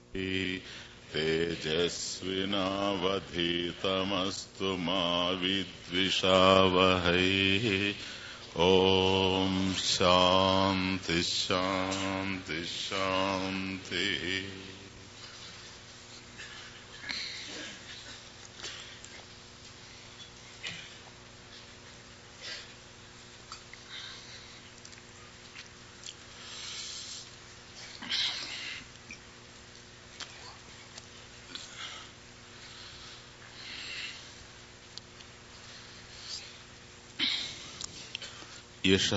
तेजस्विनावधीतमस्तु मा विद्विषावहैः ॐ शान्ति शान्ति शान्तिः एष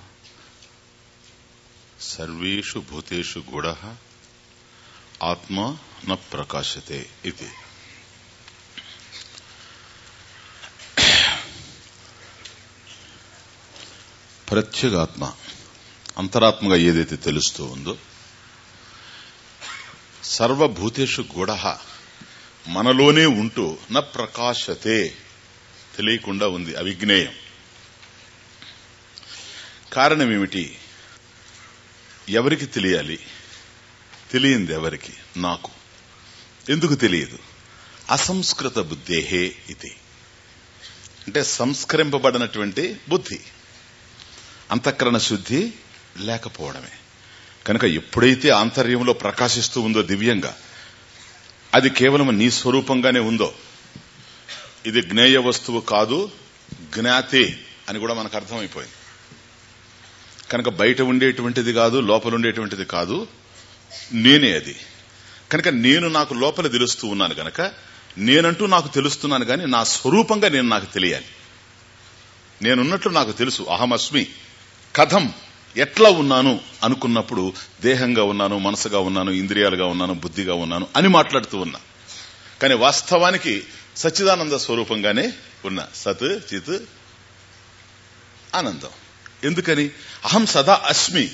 सर्वेषु भूतेषु गुण आत्मा न प्रकाशते इति ప్రత్యేగాత్మ అంతరాత్మగా ఏదైతే తెలుస్తూ ఉందో సర్వభూతేషు గుడ మనలోనే ఉంటూ న ప్రకాశతే తెలియకుండా ఉంది అవిజ్ఞేయం కారణం ఏమిటి ఎవరికి తెలియాలి తెలియంది ఎవరికి నాకు ఎందుకు తెలియదు అసంస్కృత బుద్ధేహే ఇది అంటే సంస్కరింపబడినటువంటి బుద్ధి అంతఃకరణ శుద్ధి లేకపోవడమే కనుక ఎప్పుడైతే ఆంతర్యంలో ప్రకాశిస్తూ ఉందో దివ్యంగా అది కేవలం నీ స్వరూపంగానే ఉందో ఇది జ్ఞేయ వస్తువు కాదు జ్ఞాతే అని కూడా మనకు అర్థమైపోయింది కనుక బయట ఉండేటువంటిది కాదు లోపల ఉండేటువంటిది కాదు నేనే అది కనుక నేను నాకు లోపల తెలుస్తూ ఉన్నాను గనక నేనంటూ నాకు తెలుస్తున్నాను కానీ నా స్వరూపంగా నేను నాకు తెలియాలి నేనున్నట్లు నాకు తెలుసు అహమస్మి కథం ఎట్లా ఉన్నాను అనుకున్నప్పుడు దేహంగా ఉన్నాను మనసుగా ఉన్నాను ఇంద్రియాలుగా ఉన్నాను బుద్ధిగా ఉన్నాను అని మాట్లాడుతూ ఉన్నా కానీ వాస్తవానికి సచ్చిదానంద స్వరూపంగానే ఉన్నా సత్ చిత్ ఆనందం ఎందుకని అహం సదా అస్మి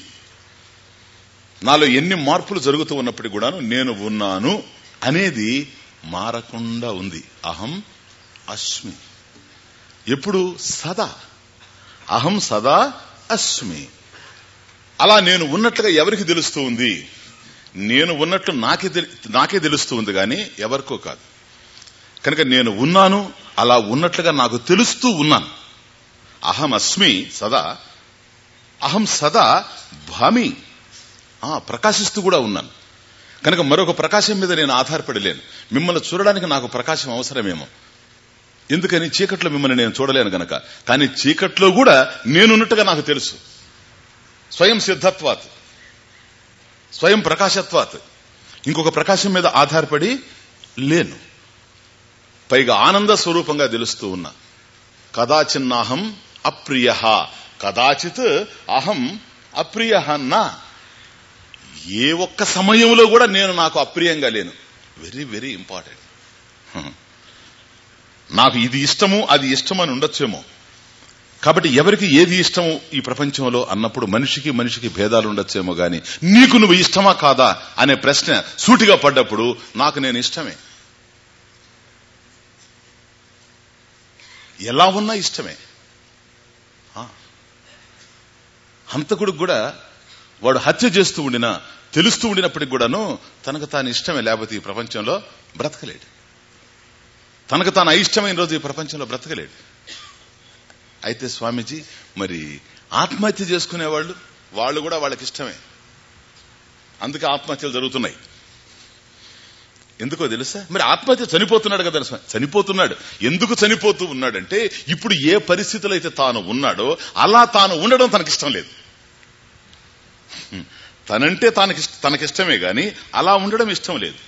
నాలో ఎన్ని మార్పులు జరుగుతూ ఉన్నప్పటికీ కూడాను నేను ఉన్నాను అనేది మారకుండా ఉంది అహం అస్మి ఎప్పుడు సదా అహం సదా అస్మి అలా నేను ఉన్నట్లుగా ఎవరికి తెలుస్తూ ఉంది నేను ఉన్నట్లు నాకే నాకే తెలుస్తూ ఉంది కానీ ఎవరికో కాదు కనుక నేను ఉన్నాను అలా ఉన్నట్లుగా నాకు తెలుస్తూ ఉన్నాను అహం అస్మి సదా అహం సదా భామి ప్రకాశిస్తూ కూడా ఉన్నాను కనుక మరొక ప్రకాశం మీద నేను ఆధారపడలేను మిమ్మల్ని చూడడానికి నాకు ప్రకాశం అవసరమేమో ఎందుకని చీకట్లో మిమ్మల్ని నేను చూడలేను గనక కానీ చీకట్లో కూడా నేనున్నట్టుగా నాకు తెలుసు స్వయం సిద్ధత్వాత్ స్వయం ప్రకాశత్వాత్ ఇంకొక ప్రకాశం మీద ఆధారపడి లేను పైగా ఆనంద స్వరూపంగా తెలుస్తూ ఉన్నా కదాచిన్నాహం అప్రియ కదాచిత్ అహం అప్రియ నా ఏ ఒక్క సమయంలో కూడా నేను నాకు అప్రియంగా లేను వెరీ వెరీ ఇంపార్టెంట్ నాకు ఇది ఇష్టము అది ఇష్టం అని ఉండొచ్చేమో కాబట్టి ఎవరికి ఏది ఇష్టము ఈ ప్రపంచంలో అన్నప్పుడు మనిషికి మనిషికి భేదాలు ఉండొచ్చేమో గాని నీకు నువ్వు ఇష్టమా కాదా అనే ప్రశ్న సూటిగా పడ్డప్పుడు నాకు నేను ఇష్టమే ఎలా ఉన్నా ఇష్టమే హంతకుడికి కూడా వాడు హత్య చేస్తూ ఉండినా తెలుస్తూ ఉండినప్పటికి కూడాను తనకు తాను ఇష్టమే లేకపోతే ఈ ప్రపంచంలో బ్రతకలేడు తనకు తాను అయిష్టమైన రోజు ఈ ప్రపంచంలో బ్రతకలేడు అయితే స్వామీజీ మరి ఆత్మహత్య చేసుకునేవాళ్ళు వాళ్ళు కూడా వాళ్ళకి ఇష్టమే అందుకే ఆత్మహత్యలు జరుగుతున్నాయి ఎందుకో తెలుసా మరి ఆత్మహత్య చనిపోతున్నాడు కదా చనిపోతున్నాడు ఎందుకు చనిపోతూ ఉన్నాడంటే ఇప్పుడు ఏ పరిస్థితులు అయితే తాను ఉన్నాడో అలా తాను ఉండడం తనకిష్టం లేదు తనంటే తనకి తనకిష్టమే గాని అలా ఉండడం ఇష్టం లేదు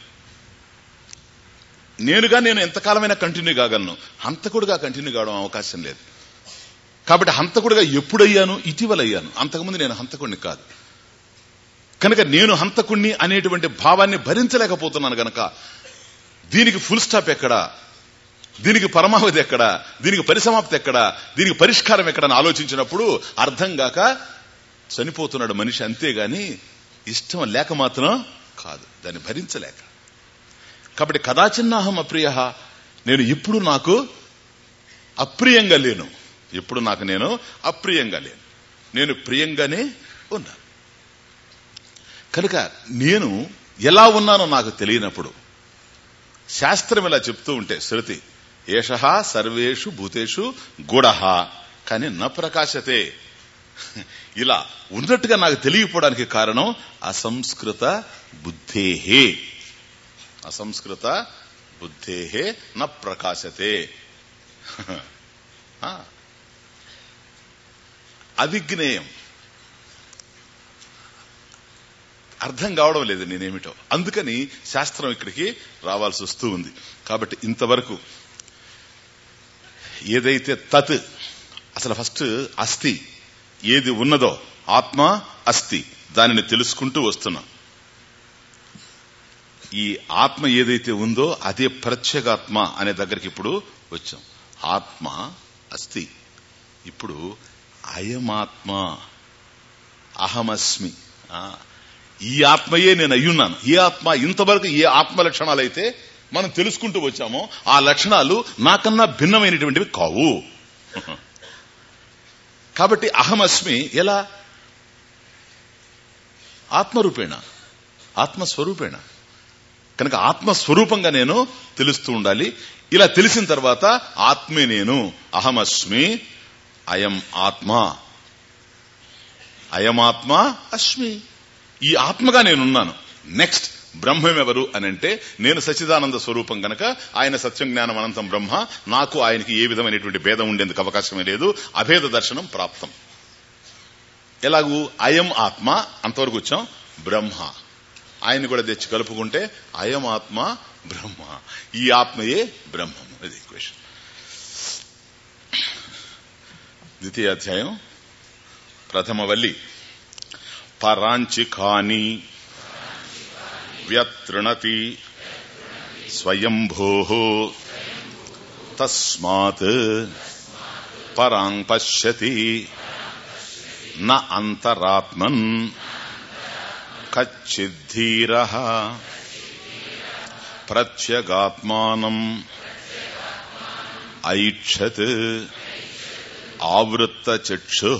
నేనుగా నేను ఎంతకాలమైనా కంటిన్యూ కాగలను హంతకుడుగా కంటిన్యూ కావడం అవకాశం లేదు కాబట్టి హంతకుడుగా ఎప్పుడయ్యాను ఇటీవల అయ్యాను అంతకుముందు నేను హంతకుడిని కాదు కనుక నేను హంతకుణ్ణి అనేటువంటి భావాన్ని భరించలేకపోతున్నాను గనక దీనికి ఫుల్ స్టాప్ ఎక్కడా దీనికి పరమావధి ఎక్కడా దీనికి పరిసమాప్తి ఎక్కడా దీనికి పరిష్కారం ఎక్కడని ఆలోచించినప్పుడు అర్థం గాక చనిపోతున్నాడు మనిషి అంతేగాని ఇష్టం లేక మాత్రం కాదు దాన్ని భరించలేక కాబట్టి కదాచిన్నాహం అప్రియ నేను ఇప్పుడు నాకు అప్రియంగా లేను ఇప్పుడు నాకు నేను అప్రియంగా లేను నేను ప్రియంగానే ఉన్నా కనుక నేను ఎలా ఉన్నానో నాకు తెలియనప్పుడు శాస్త్రం ఇలా చెప్తూ ఉంటే శృతి ఏష సర్వేషు భూతేషు గుడ కానీ న ప్రకాశతే ఇలా ఉన్నట్టుగా నాకు తెలియకపోవడానికి కారణం అసంస్కృత బుద్ధేహే అసంస్కృత బుద్ధేహే న ప్రకాశతే ఆ. అవిజ్ఞేయం అర్థం కావడం లేదు నేనేమిటో అందుకని శాస్త్రం ఇక్కడికి రావాల్సి వస్తూ ఉంది కాబట్టి ఇంతవరకు ఏదైతే తత్ అసలు ఫస్ట్ అస్థి ఏది ఉన్నదో ఆత్మ అస్థి దానిని తెలుసుకుంటూ వస్తున్నాం ఈ ఆత్మ ఏదైతే ఉందో అదే ప్రత్యేగాత్మ అనే దగ్గరికి ఇప్పుడు వచ్చాం ఆత్మ అస్థి ఇప్పుడు అయమాత్మ అహమస్మి ఆ, ఈ ఆత్మయే నేను అయ్యున్నాను ఈ ఆత్మ ఇంతవరకు ఏ ఆత్మ లక్షణాలు అయితే మనం తెలుసుకుంటూ వచ్చామో ఆ లక్షణాలు నాకన్నా భిన్నమైనటువంటివి కావు కాబట్టి అహమస్మి ఎలా ఆత్మరూపేణ ఆత్మస్వరూపేణ కనుక ఆత్మస్వరూపంగా నేను తెలుస్తూ ఉండాలి ఇలా తెలిసిన తర్వాత ఆత్మే నేను అహమస్మి అయం ఆత్మ అయమాత్మ అస్మి ఈ ఆత్మగా నేనున్నాను నెక్స్ట్ బ్రహ్మం ఎవరు అని అంటే నేను సచిదానంద స్వరూపం గనక ఆయన సత్యం జ్ఞానం అనంతం బ్రహ్మ నాకు ఆయనకి ఏ విధమైనటువంటి భేదం ఉండేందుకు అవకాశమే లేదు అభేద దర్శనం ప్రాప్తం ఎలాగూ అయం ఆత్మ అంతవరకు వచ్చాం బ్రహ్మ ఆయన కూడా తెచ్చి కలుపుకుంటే అయం ఆత్మ బ్రహ్మ ఈ ఆత్మయే బ్రహ్మం ఇది క్వశ్చన్ ద్వితీయ అధ్యాయం ప్రథమ వల్లి పరాంచికాని వ్యతృణతి స్వయంభో తస్మాత్ పరాంగ్ పశ్యతి న అంతరాత్మన్ కచ్చిద్ధీర ప్రత్యగాత్మానం ఐక్షత్ ఆవృత్త చక్షు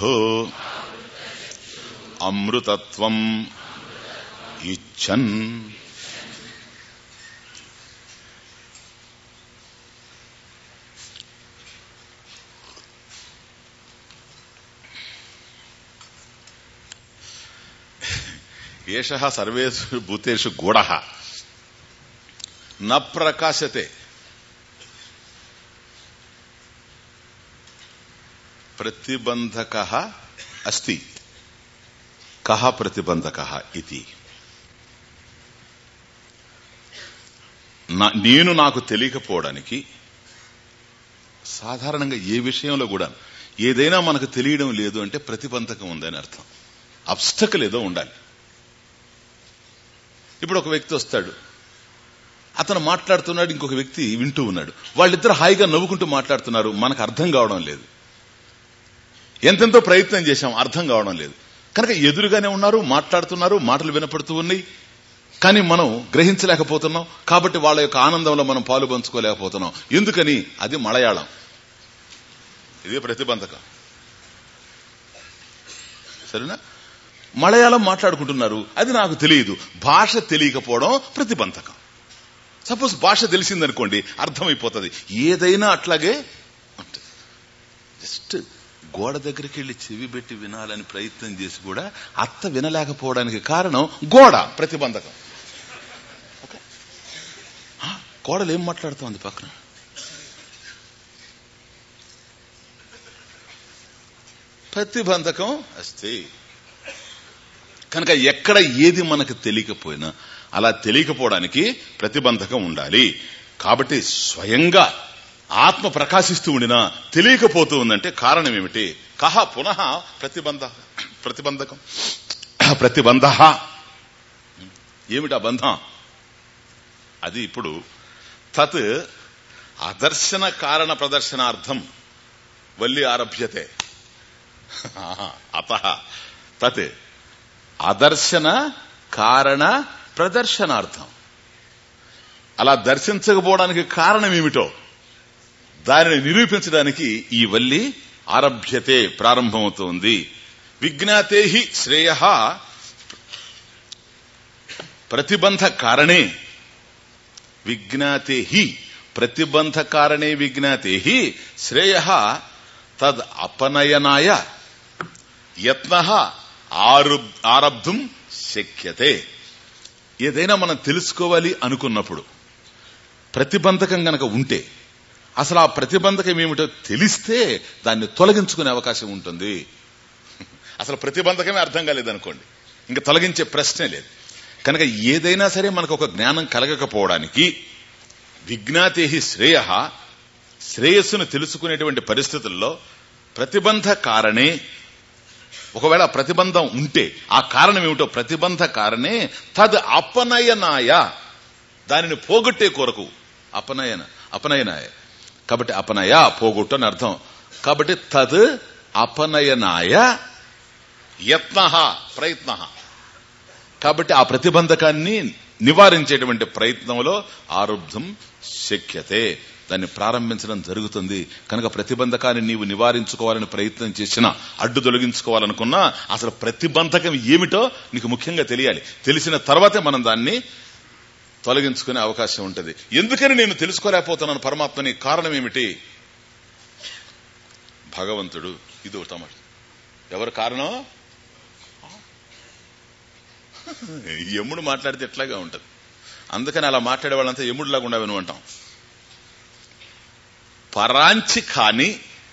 అమృతత్వం ఇచ్చన్ ఏష సర్వేషు భూతేషు గూఢ న ప్రకాశతే ప్రతిబంధక అస్తి కహ ప్రతిబంధక ఇది నా- నేను నాకు తెలియకపోవడానికి సాధారణంగా ఏ విషయంలో కూడా ఏదైనా మనకు తెలియడం లేదు అంటే ప్రతిబంధకం ఉందని అర్థం అబ్స్టకల్ ఏదో ఉండాలి ఇప్పుడు ఒక వ్యక్తి వస్తాడు అతను మాట్లాడుతున్నాడు ఇంకొక వ్యక్తి వింటూ ఉన్నాడు వాళ్ళిద్దరు హాయిగా నవ్వుకుంటూ మాట్లాడుతున్నారు మనకు అర్థం కావడం లేదు ఎంతెంతో ప్రయత్నం చేశాం అర్థం కావడం లేదు కనుక ఎదురుగానే ఉన్నారు మాట్లాడుతున్నారు మాటలు వినపడుతూ ఉన్నాయి కానీ మనం గ్రహించలేకపోతున్నాం కాబట్టి వాళ్ళ యొక్క ఆనందంలో మనం పాలు పంచుకోలేకపోతున్నాం ఎందుకని అది మలయాళం ఇది ప్రతిబంధకం సరేనా మలయాళం మాట్లాడుకుంటున్నారు అది నాకు తెలియదు భాష తెలియకపోవడం ప్రతిబంధకం సపోజ్ భాష తెలిసిందనుకోండి అర్థమైపోతుంది ఏదైనా అట్లాగే ఉంటుంది జస్ట్ గోడ దగ్గరికి వెళ్ళి చెవి పెట్టి వినాలని ప్రయత్నం చేసి కూడా అత్త వినలేకపోవడానికి కారణం గోడ ప్రతిబంధకం ఓకే? ఆ, కోడలు ఏం మాట్లాడుతోంది పక్కన ప్రతిబంధకం అస్తే కనుక ఎక్కడ ఏది మనకు తెలియకపోయినా అలా తెలియకపోవడానికి ప్రతిబంధకం ఉండాలి కాబట్టి స్వయంగా ఆత్మ ప్రకాశిస్తూ ఉండినా తెలియకపోతూ ఉందంటే కారణం ఏమిటి కహ పునః ప్రతిబంధ ప్రతిబంధకం ప్రతిబంధ ఏమిటా బంధం అది ఇప్పుడు తత్ అదర్శన కారణ ప్రదర్శనార్థం వల్లి ఆరభ్యతే అత తత్ అదర్శన కారణ ప్రదర్శనార్థం అలా దర్శించకపోవడానికి కారణం ఏమిటో దానిని నిరూపించడానికి ఈ వల్లి ఆరభ్యతే ప్రారంభమవుతోంది విజ్ఞాతే హి శ్రేయ ప్రతిబంధ కారణే విజ్ఞాతే హి ప్రతిబంధ కారణే విజ్ఞాతే హి శ్రేయ తద్ అపనయనాయ యత్న ఆరబ్ధం శక్యతే ఏదైనా మనం తెలుసుకోవాలి అనుకున్నప్పుడు ప్రతిబంధకం గనక ఉంటే అసలు ఆ ప్రతిబంధకం ఏమిటో తెలిస్తే దాన్ని తొలగించుకునే అవకాశం ఉంటుంది అసలు ప్రతిబంధకమే అర్థం కాలేదనుకోండి ఇంకా తొలగించే ప్రశ్నే లేదు కనుక ఏదైనా సరే మనకు ఒక జ్ఞానం కలగకపోవడానికి విజ్ఞాతేహి శ్రేయ శ్రేయస్సును తెలుసుకునేటువంటి పరిస్థితుల్లో ప్రతిబంధ కారణే ఒకవేళ ప్రతిబంధం ఉంటే ఆ కారణం ఏమిటో ప్రతిబంధ కారణే తద్ అపనయనాయ దానిని పోగొట్టే కొరకు అపనయన అపనయనాయ కాబట్టి అపనయ పోగొట్టు అని అర్థం కాబట్టి తద్ అపనయనాయ యత్న ప్రయత్న కాబట్టి ఆ ప్రతిబంధకాన్ని నివారించేటువంటి ప్రయత్నంలో ఆరుబ్ధం శక్యతే దాన్ని ప్రారంభించడం జరుగుతుంది కనుక ప్రతిబంధకాన్ని నీవు నివారించుకోవాలని ప్రయత్నం చేసినా అడ్డు తొలగించుకోవాలనుకున్నా అసలు ప్రతిబంధకం ఏమిటో నీకు ముఖ్యంగా తెలియాలి తెలిసిన తర్వాతే మనం దాన్ని తొలగించుకునే అవకాశం ఉంటుంది ఎందుకని నేను తెలుసుకోలేకపోతున్నాను పరమాత్మని కారణం ఏమిటి భగవంతుడు ఇది ఒక ఎవరు కారణం యముడు మాట్లాడితే ఎట్లాగా ఉంటది అందుకని అలా మాట్లాడే వాళ్ళంతా యముడిలాగా ఉండవని అంటాం పరాంచి కాని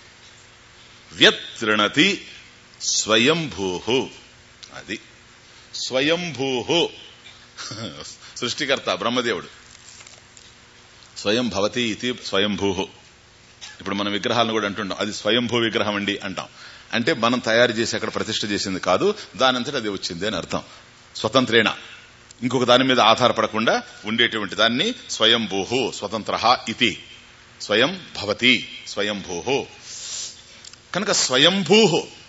వ్యతృణతి స్వయంభూ అది స్వయంభూ సృష్టికర్త బ్రహ్మదేవుడు స్వయం భవతి ఇది స్వయంభూ ఇప్పుడు మనం విగ్రహాలను కూడా అంటుంటాం అది స్వయంభూ విగ్రహం అండి అంటాం అంటే మనం తయారు చేసి అక్కడ ప్రతిష్ట చేసింది కాదు దానంతటి అది వచ్చింది అని అర్థం స్వతంత్రేణ ఇంకొక దాని మీద ఆధారపడకుండా ఉండేటువంటి దాన్ని స్వయంభూ స్వతంత్ర ఇది స్వయం భవతి స్వయంభూ కనుక స్వయంభూ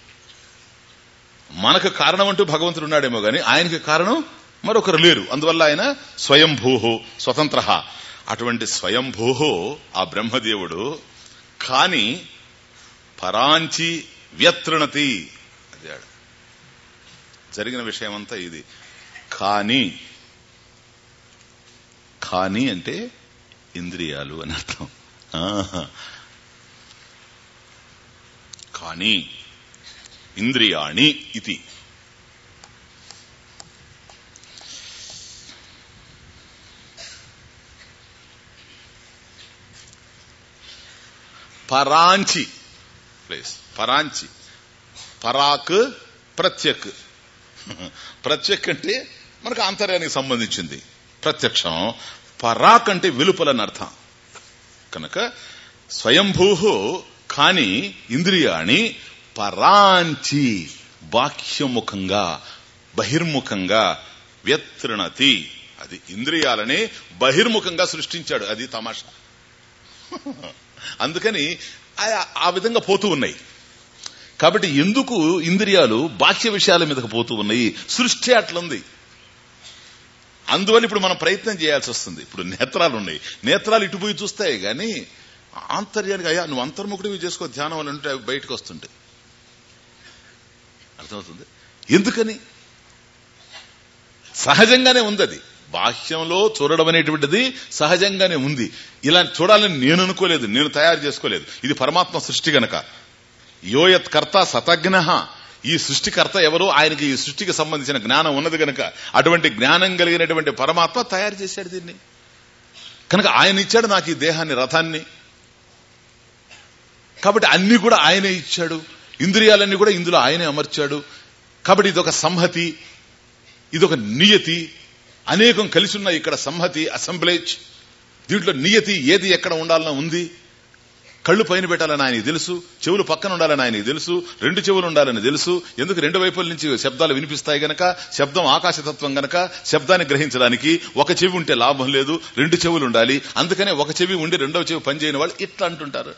మనకు కారణం అంటూ భగవంతుడు ఉన్నాడేమో గాని ఆయనకి కారణం మరొకరు లేరు అందువల్ల ఆయన స్వయంభూ స్వతంత్ర అటువంటి స్వయంభూ ఆ బ్రహ్మదేవుడు కాని పరాంచి వ్యతృణతి అది ఆడ. జరిగిన విషయమంతా ఇది కానీ కానీ అంటే ఇంద్రియాలు అని అర్థం ఆహా. కానీ ఇంద్రియాణి ఇది పరాంచి ప్లేస్ పరాంచి పరాక్ ప్రత్యక్ ప్రత్యక్ అంటే మనకు ఆంతర్యానికి సంబంధించింది ప్రత్యక్షం పరాక్ అంటే వెలుపలని అర్థం కనుక స్వయంభూ కాని ఇంద్రియాణి పరాంచి బాహ్యముఖంగా బహిర్ముఖంగా వ్యతృణతి అది ఇంద్రియాలని బహిర్ముఖంగా సృష్టించాడు అది తమాషా అందుకని ఆ- ఆ విధంగా పోతూ ఉన్నాయి కాబట్టి ఎందుకు ఇంద్రియాలు బాహ్య విషయాల మీదకి పోతూ ఉన్నాయి సృష్టి అట్లుంది అందువల్ల ఇప్పుడు మనం ప్రయత్నం చేయాల్సి వస్తుంది ఇప్పుడు నేత్రాలు ఉన్నాయి నేత్రాలు ఇటు పోయి చూస్తాయి గాని ఆంతర్యానికి అయ్యా నువ్వు అంతర్ముఖుడివి చేసుకో ధ్యానం అని అంటే అవి బయటకు వస్తుంటాయి అర్థమవుతుంది ఎందుకని సహజంగానే ఉంది అది బాహ్యంలో చూడడం అనేటువంటిది సహజంగానే ఉంది ఇలా చూడాలని నేను అనుకోలేదు నేను తయారు చేసుకోలేదు ఇది పరమాత్మ సృష్టి గనక యోయత్ కర్త సతజ్ఞ ఈ సృష్టికర్త ఎవరు ఆయనకి ఈ సృష్టికి సంబంధించిన జ్ఞానం ఉన్నది గనక అటువంటి జ్ఞానం కలిగినటువంటి పరమాత్మ తయారు చేశాడు దీన్ని కనుక ఆయన ఇచ్చాడు నాకు ఈ దేహాన్ని రథాన్ని కాబట్టి అన్ని కూడా ఆయనే ఇచ్చాడు ఇంద్రియాలన్నీ కూడా ఇందులో ఆయనే అమర్చాడు కాబట్టి ఇదొక సంహతి ఇదొక నియతి అనేకం కలిసి ఉన్నాయి ఇక్కడ సంహతి అసెంబ్లేజ్ దీంట్లో నియతి ఏది ఎక్కడ ఉండాలన్నా ఉంది కళ్ళు పైన పెట్టాలని ఆయనకి తెలుసు చెవులు పక్కన ఉండాలని ఆయనకి తెలుసు రెండు చెవులు ఉండాలని తెలుసు ఎందుకు రెండు వైపుల నుంచి శబ్దాలు వినిపిస్తాయి గనక శబ్దం ఆకాశతత్వం గనక శబ్దాన్ని గ్రహించడానికి ఒక చెవి ఉంటే లాభం లేదు రెండు చెవులు ఉండాలి అందుకనే ఒక చెవి ఉండి రెండవ చెవి పనిచేయని వాళ్ళు ఇట్లా అంటుంటారు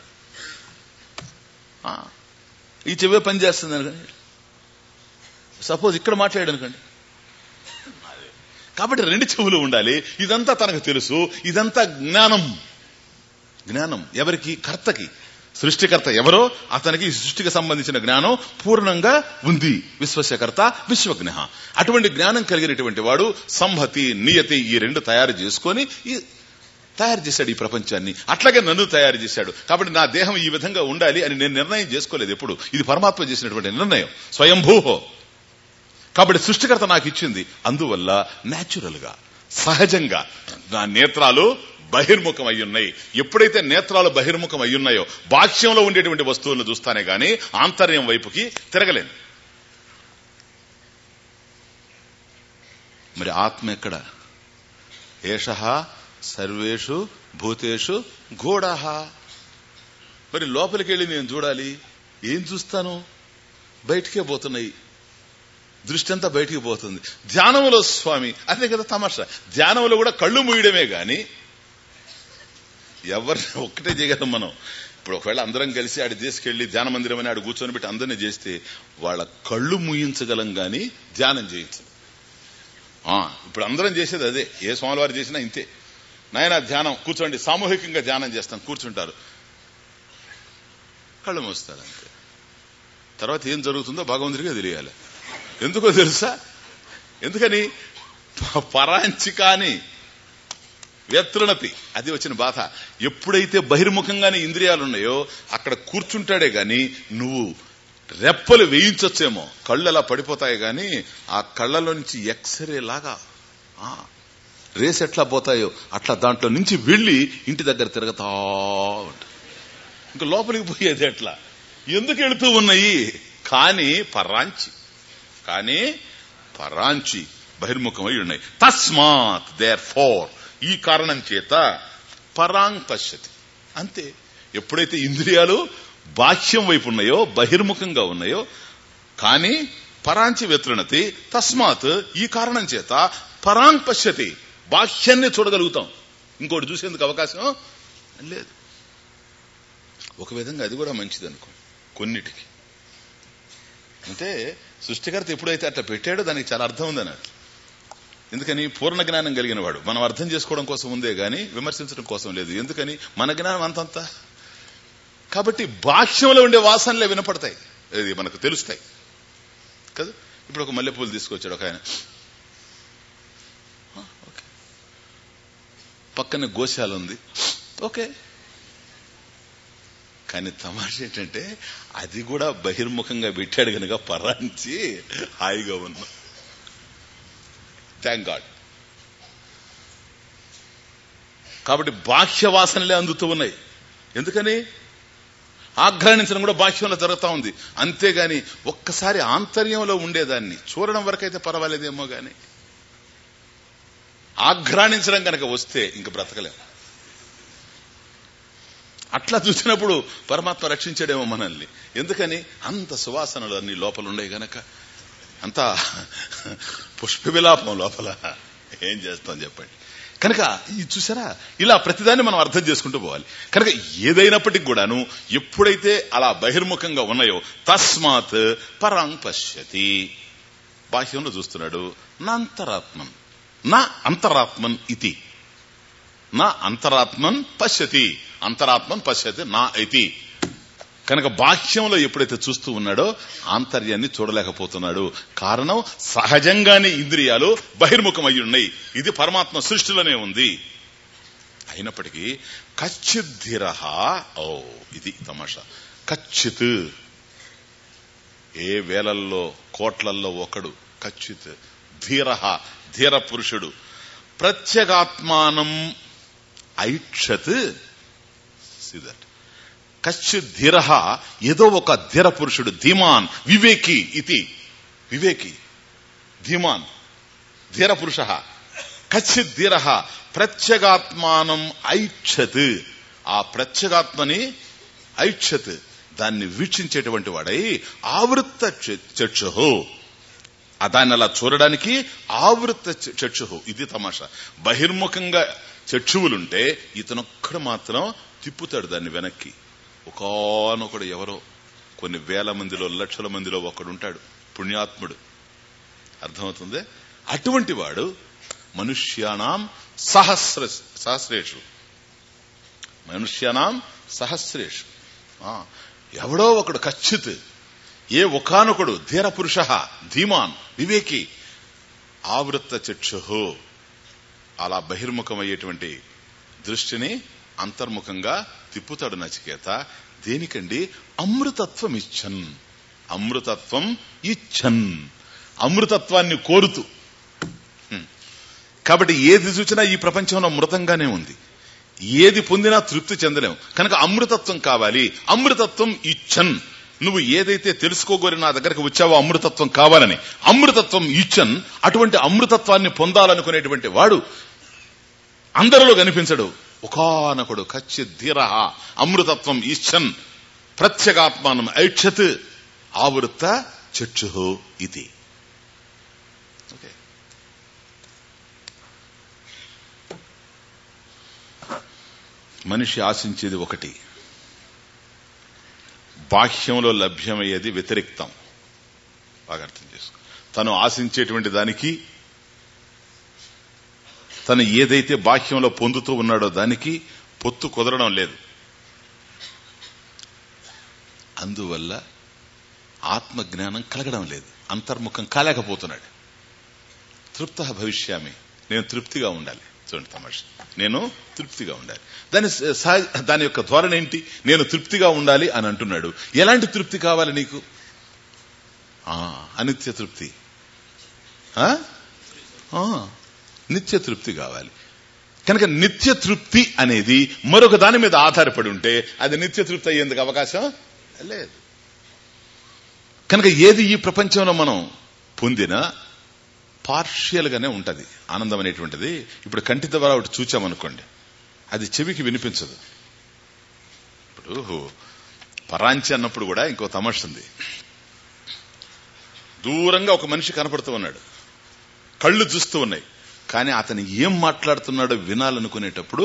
ఆ, ఈ చెవే పనిచేస్తుంది అనుకోండి సపోజ్ ఇక్కడ మాట్లాడాడు అనుకోండి కాబట్టి రెండు చెవులు ఉండాలి ఇదంతా తనకు తెలుసు ఇదంతా జ్ఞానం జ్ఞానం ఎవరికి కర్తకి సృష్టికర్త ఎవరో అతనికి ఈ సృష్టికి సంబంధించిన జ్ఞానం పూర్ణంగా ఉంది విశ్వశకర్త విశ్వజ్ఞ అటువంటి జ్ఞానం కలిగినటువంటి వాడు సంహతి నియతి ఈ రెండు తయారు చేసుకొని ఈ తయారు చేశాడు ఈ ప్రపంచాన్ని అట్లాగే నన్ను తయారు చేశాడు కాబట్టి నా దేహం ఈ విధంగా ఉండాలి అని నేను నిర్ణయం చేసుకోలేదు ఎప్పుడు ఇది పరమాత్మ చేసినటువంటి నిర్ణయం స్వయంభూహో కాబట్టి సృష్టికర్త నాకు ఇచ్చింది అందువల్ల న్యాచురల్ గా సహజంగా నా నేత్రాలు బహిర్ముఖం అయ్యున్నాయి ఎప్పుడైతే నేత్రాలు బహిర్ముఖం అయ్యున్నాయో బాహ్యంలో ఉండేటువంటి వస్తువులను చూస్తానే గాని ఆంతర్యం వైపుకి తిరగలేను మరి ఆత్మ ఎక్కడ ఏష సర్వేషు భూతేషు గూఢ మరి లోపలికి వెళ్ళి నేను చూడాలి ఏం చూస్తాను బయటికే పోతున్నాయి దృష్టి అంతా బయటికి పోతుంది ధ్యానంలో స్వామి అదే కదా తమాషా ధ్యానంలో కూడా కళ్ళు మూయడమే గాని ఎవరిని ఒక్కటే చేయగలం మనం ఇప్పుడు ఒకవేళ అందరం కలిసి ఆడి తీసుకెళ్లి ధ్యాన మందిరం అని ఆడు కూర్చొని పెట్టి అందరినీ చేస్తే వాళ్ళ కళ్ళు ముయించగలం గాని ధ్యానం చేయించదు ఆ, ఇప్పుడు అందరం చేసేది అదే ఏ స్వామివారు చేసినా ఇంతే నాయన ధ్యానం కూర్చోండి సామూహికంగా ధ్యానం చేస్తాం కూర్చుంటారు కళ్ళు మూస్తారు అంతే తర్వాత ఏం జరుగుతుందో భగవంతుడిగా తెలియాలి ఎందుకో తెలుసా ఎందుకని ప- పరాంచి కాని వ్యతృణతి అది వచ్చిన బాధ ఎప్పుడైతే బహిర్ముఖంగానే ఇంద్రియాలు ఉన్నాయో అక్కడ కూర్చుంటాడే గాని నువ్వు రెప్పలు వేయించొచ్చేమో కళ్ళు అలా పడిపోతాయి గాని ఆ కళ్ళలో నుంచి ఎక్స్రే లాగా ఆ, రేస్ ఎట్లా పోతాయో అట్లా దాంట్లో నుంచి వెళ్లి ఇంటి దగ్గర తిరగతా ఉంటాయి ఇంకా లోపలికి పోయేది ఎట్లా ఎందుకు వెళుతూ ఉన్నాయి కానీ పరాంచి కానీ పరాంచి బహిర్ముఖమై ఉన్నాయి తస్మాత్ దేర్ ఫోర్ ఈ కారణం చేత పరాంగ్ పశ్యతి అంతే ఎప్పుడైతే ఇంద్రియాలు బాహ్యం వైపు ఉన్నాయో బహిర్ముఖంగా ఉన్నాయో కానీ పరాంచి వ్యతృణతి తస్మాత్ ఈ కారణం చేత పరాంగ్ పశ్యతి బాహ్యాన్ని చూడగలుగుతాం ఇంకోటి చూసేందుకు అవకాశం లేదు ఒక విధంగా అది కూడా మంచిది అనుకో కొన్నిటికి అంటే సృష్టికర్త ఎప్పుడైతే అట్లా పెట్టాడో దానికి చాలా అర్థం ఉంది అన్నట్టు ఎందుకని పూర్ణ జ్ఞానం కలిగిన వాడు మనం అర్థం చేసుకోవడం కోసం ఉందే గాని విమర్శించడం కోసం లేదు ఎందుకని మన జ్ఞానం అంతంత కాబట్టి బాహ్యంలో ఉండే వాసనలే వినపడతాయి ఇది మనకు తెలుస్తాయి కదా ఇప్పుడు ఒక మల్లెపూలు తీసుకొచ్చాడు ఒక ఆయన ఆ, ఓకే. పక్కన గోశాల ఉంది ఓకే కానీ తమాష ఏంటంటే అది కూడా బహిర్ముఖంగా పెట్టాడు కనుక పరాంచి హాయిగా ఉన్నా థ్యాంక్ గాడ్ కాబట్టి బాహ్య వాసనలే అందుతూ ఉన్నాయి ఎందుకని ఆఘ్రానించడం కూడా బాహ్యంలో జరుగుతా ఉంది అంతేగాని ఒక్కసారి ఆంతర్యంలో ఉండేదాన్ని చూడడం వరకైతే పర్వాలేదేమో గాని ఆఘ్రానించడం కనుక వస్తే ఇంక బ్రతకలేం అట్లా చూసినప్పుడు పరమాత్మ రక్షించాడేమో మనల్ని ఎందుకని అంత సువాసనలు అన్ని లోపల ఉండే గనక అంత పుష్ప విలాపం లోపల ఏం చేస్తాం చెప్పండి కనుక ఇది చూసారా ఇలా ప్రతిదాన్ని మనం అర్థం చేసుకుంటూ పోవాలి కనుక ఏదైనప్పటికి కూడాను ఎప్పుడైతే అలా బహిర్ముఖంగా ఉన్నాయో తస్మాత్ పరాంగ్ పశ్యతి బాహ్యంలో చూస్తున్నాడు నా అంతరాత్మన్ నా అంతరాత్మన్ ఇది నా అంతరాత్మన్ పశ్యతి అంతరాత్మన్ పశ్యతి నా ఇది కనుక బాహ్యంలో ఎప్పుడైతే చూస్తూ ఉన్నాడో ఆంతర్యాన్ని చూడలేకపోతున్నాడు కారణం సహజంగానే ఇంద్రియాలు బహిర్ముఖమై ఉన్నాయి ఇది పరమాత్మ సృష్టిలోనే ఉంది అయినప్పటికీ కచ్చిత్ ధీర ఓ ఇది తమాషా కచ్చిత్ ఏ వేలల్లో కోట్లల్లో ఒకడు కచ్చిత్ ధీర ధీర పురుషుడు ప్రత్యేగాత్మానం ఐక్షత్ దట్ కశ్చిత్ ధీర ఏదో ఒక ధీర పురుషుడు ధీమాన్ వివేకి ఇది వివేకి ధీమాన్ ధీర పురుష కశ్చిత్ ధీర ప్రత్యేగాత్మానం ఐక్షత్ ఆ ప్రత్యేగాత్మని ఐక్షత్ దాన్ని వీక్షించేటువంటి వాడై ఆవృత్త చక్షు ఆ దాన్ని అలా చూడడానికి ఆవృత్త చ- చక్షు ఇది తమాషా బహిర్ముఖంగా చక్షువులుంటే ఇతనొక్కడు మాత్రం తిప్పుతాడు దాన్ని వెనక్కి ఒకనొకడు ఎవరో కొన్ని వేల మందిలో లక్షల మందిలో ఒకడుంటాడు పుణ్యాత్ముడు అర్థమవుతుంది అటువంటి వాడు మనుష్యానాం సహస్ర సహస్రేషు మనుష్యానాం సహస్రేషు ఆ, ఎవడో ఒకడు కచ్చిత్ ఏ ఒకానొకడు ధీర పురుష ధీమాన్ వివేకి ఆవృత్త చక్షు అలా బహిర్ముఖమయ్యేటువంటి దృష్టిని అంతర్ముఖంగా తిప్పుతాడు నచికేత దేనికండి అమృతత్వం ఇచ్చన్ అమృతత్వం ఇచ్చన్ అమృతత్వాన్ని కోరుతూ హ్మ్. కాబట్టి ఏది చూసినా ఈ ప్రపంచంలో మృతంగానే ఉంది ఏది పొందినా తృప్తి చెందలేం కనుక అమృతత్వం కావాలి అమృతత్వం ఇచ్చన్ నువ్వు ఏదైతే తెలుసుకోగోరి నా దగ్గరకు వచ్చావో అమృతత్వం కావాలని అమృతత్వం ఇచ్చన్ అటువంటి అమృతత్వాన్ని పొందాలనుకునేటువంటి వాడు అందరిలో కనిపించడు ఒకనొకడు కచ్చి ధీర అమృతత్వం ఇచ్చన్ ప్రత్యేగాత్మానం ఐక్షత్ ఆవృత్త చక్షు ఇది ఓకే మనిషి ఆశించేది ఒకటి బాహ్యంలో లభ్యమయ్యేది వ్యతిరిక్తం బాగా అర్థం చేసుకో తను ఆశించేటువంటి దానికి తను ఏదైతే బాహ్యంలో పొందుతూ ఉన్నాడో దానికి పొత్తు కుదరడం లేదు అందువల్ల ఆత్మజ్ఞానం కలగడం లేదు అంతర్ముఖం కాలేకపోతున్నాడు తృప్త భవిష్యామి నేను తృప్తిగా ఉండాలి చూడండి తమాష నేను తృప్తిగా ఉండాలి దాని సహజ దాని యొక్క ధోరణి ఏంటి నేను తృప్తిగా ఉండాలి అని అంటున్నాడు ఎలాంటి తృప్తి కావాలి నీకు ఆ, అనిత్య తృప్తి ఆ? ఆ, నిత్య తృప్తి కావాలి కనుక నిత్య తృప్తి అనేది మరొక దాని మీద ఆధారపడి ఉంటే అది నిత్య తృప్తి అయ్యేందుకు అవకాశం లేదు కనుక ఏది ఈ ప్రపంచంలో మనం పొందినా పార్షియల్ గానే ఉంటది ఆనందం అనేటువంటిది ఇప్పుడు కంటి ద్వారా ఒకటి చూచామనుకోండి అది చెవికి వినిపించదు ఇప్పుడు పరాంచి అన్నప్పుడు కూడా ఇంకో తమాష ఉంది దూరంగా ఒక మనిషి కనపడుతూ ఉన్నాడు కళ్ళు చూస్తూ ఉన్నాయి కానీ అతను ఏం మాట్లాడుతున్నాడో వినాలనుకునేటప్పుడు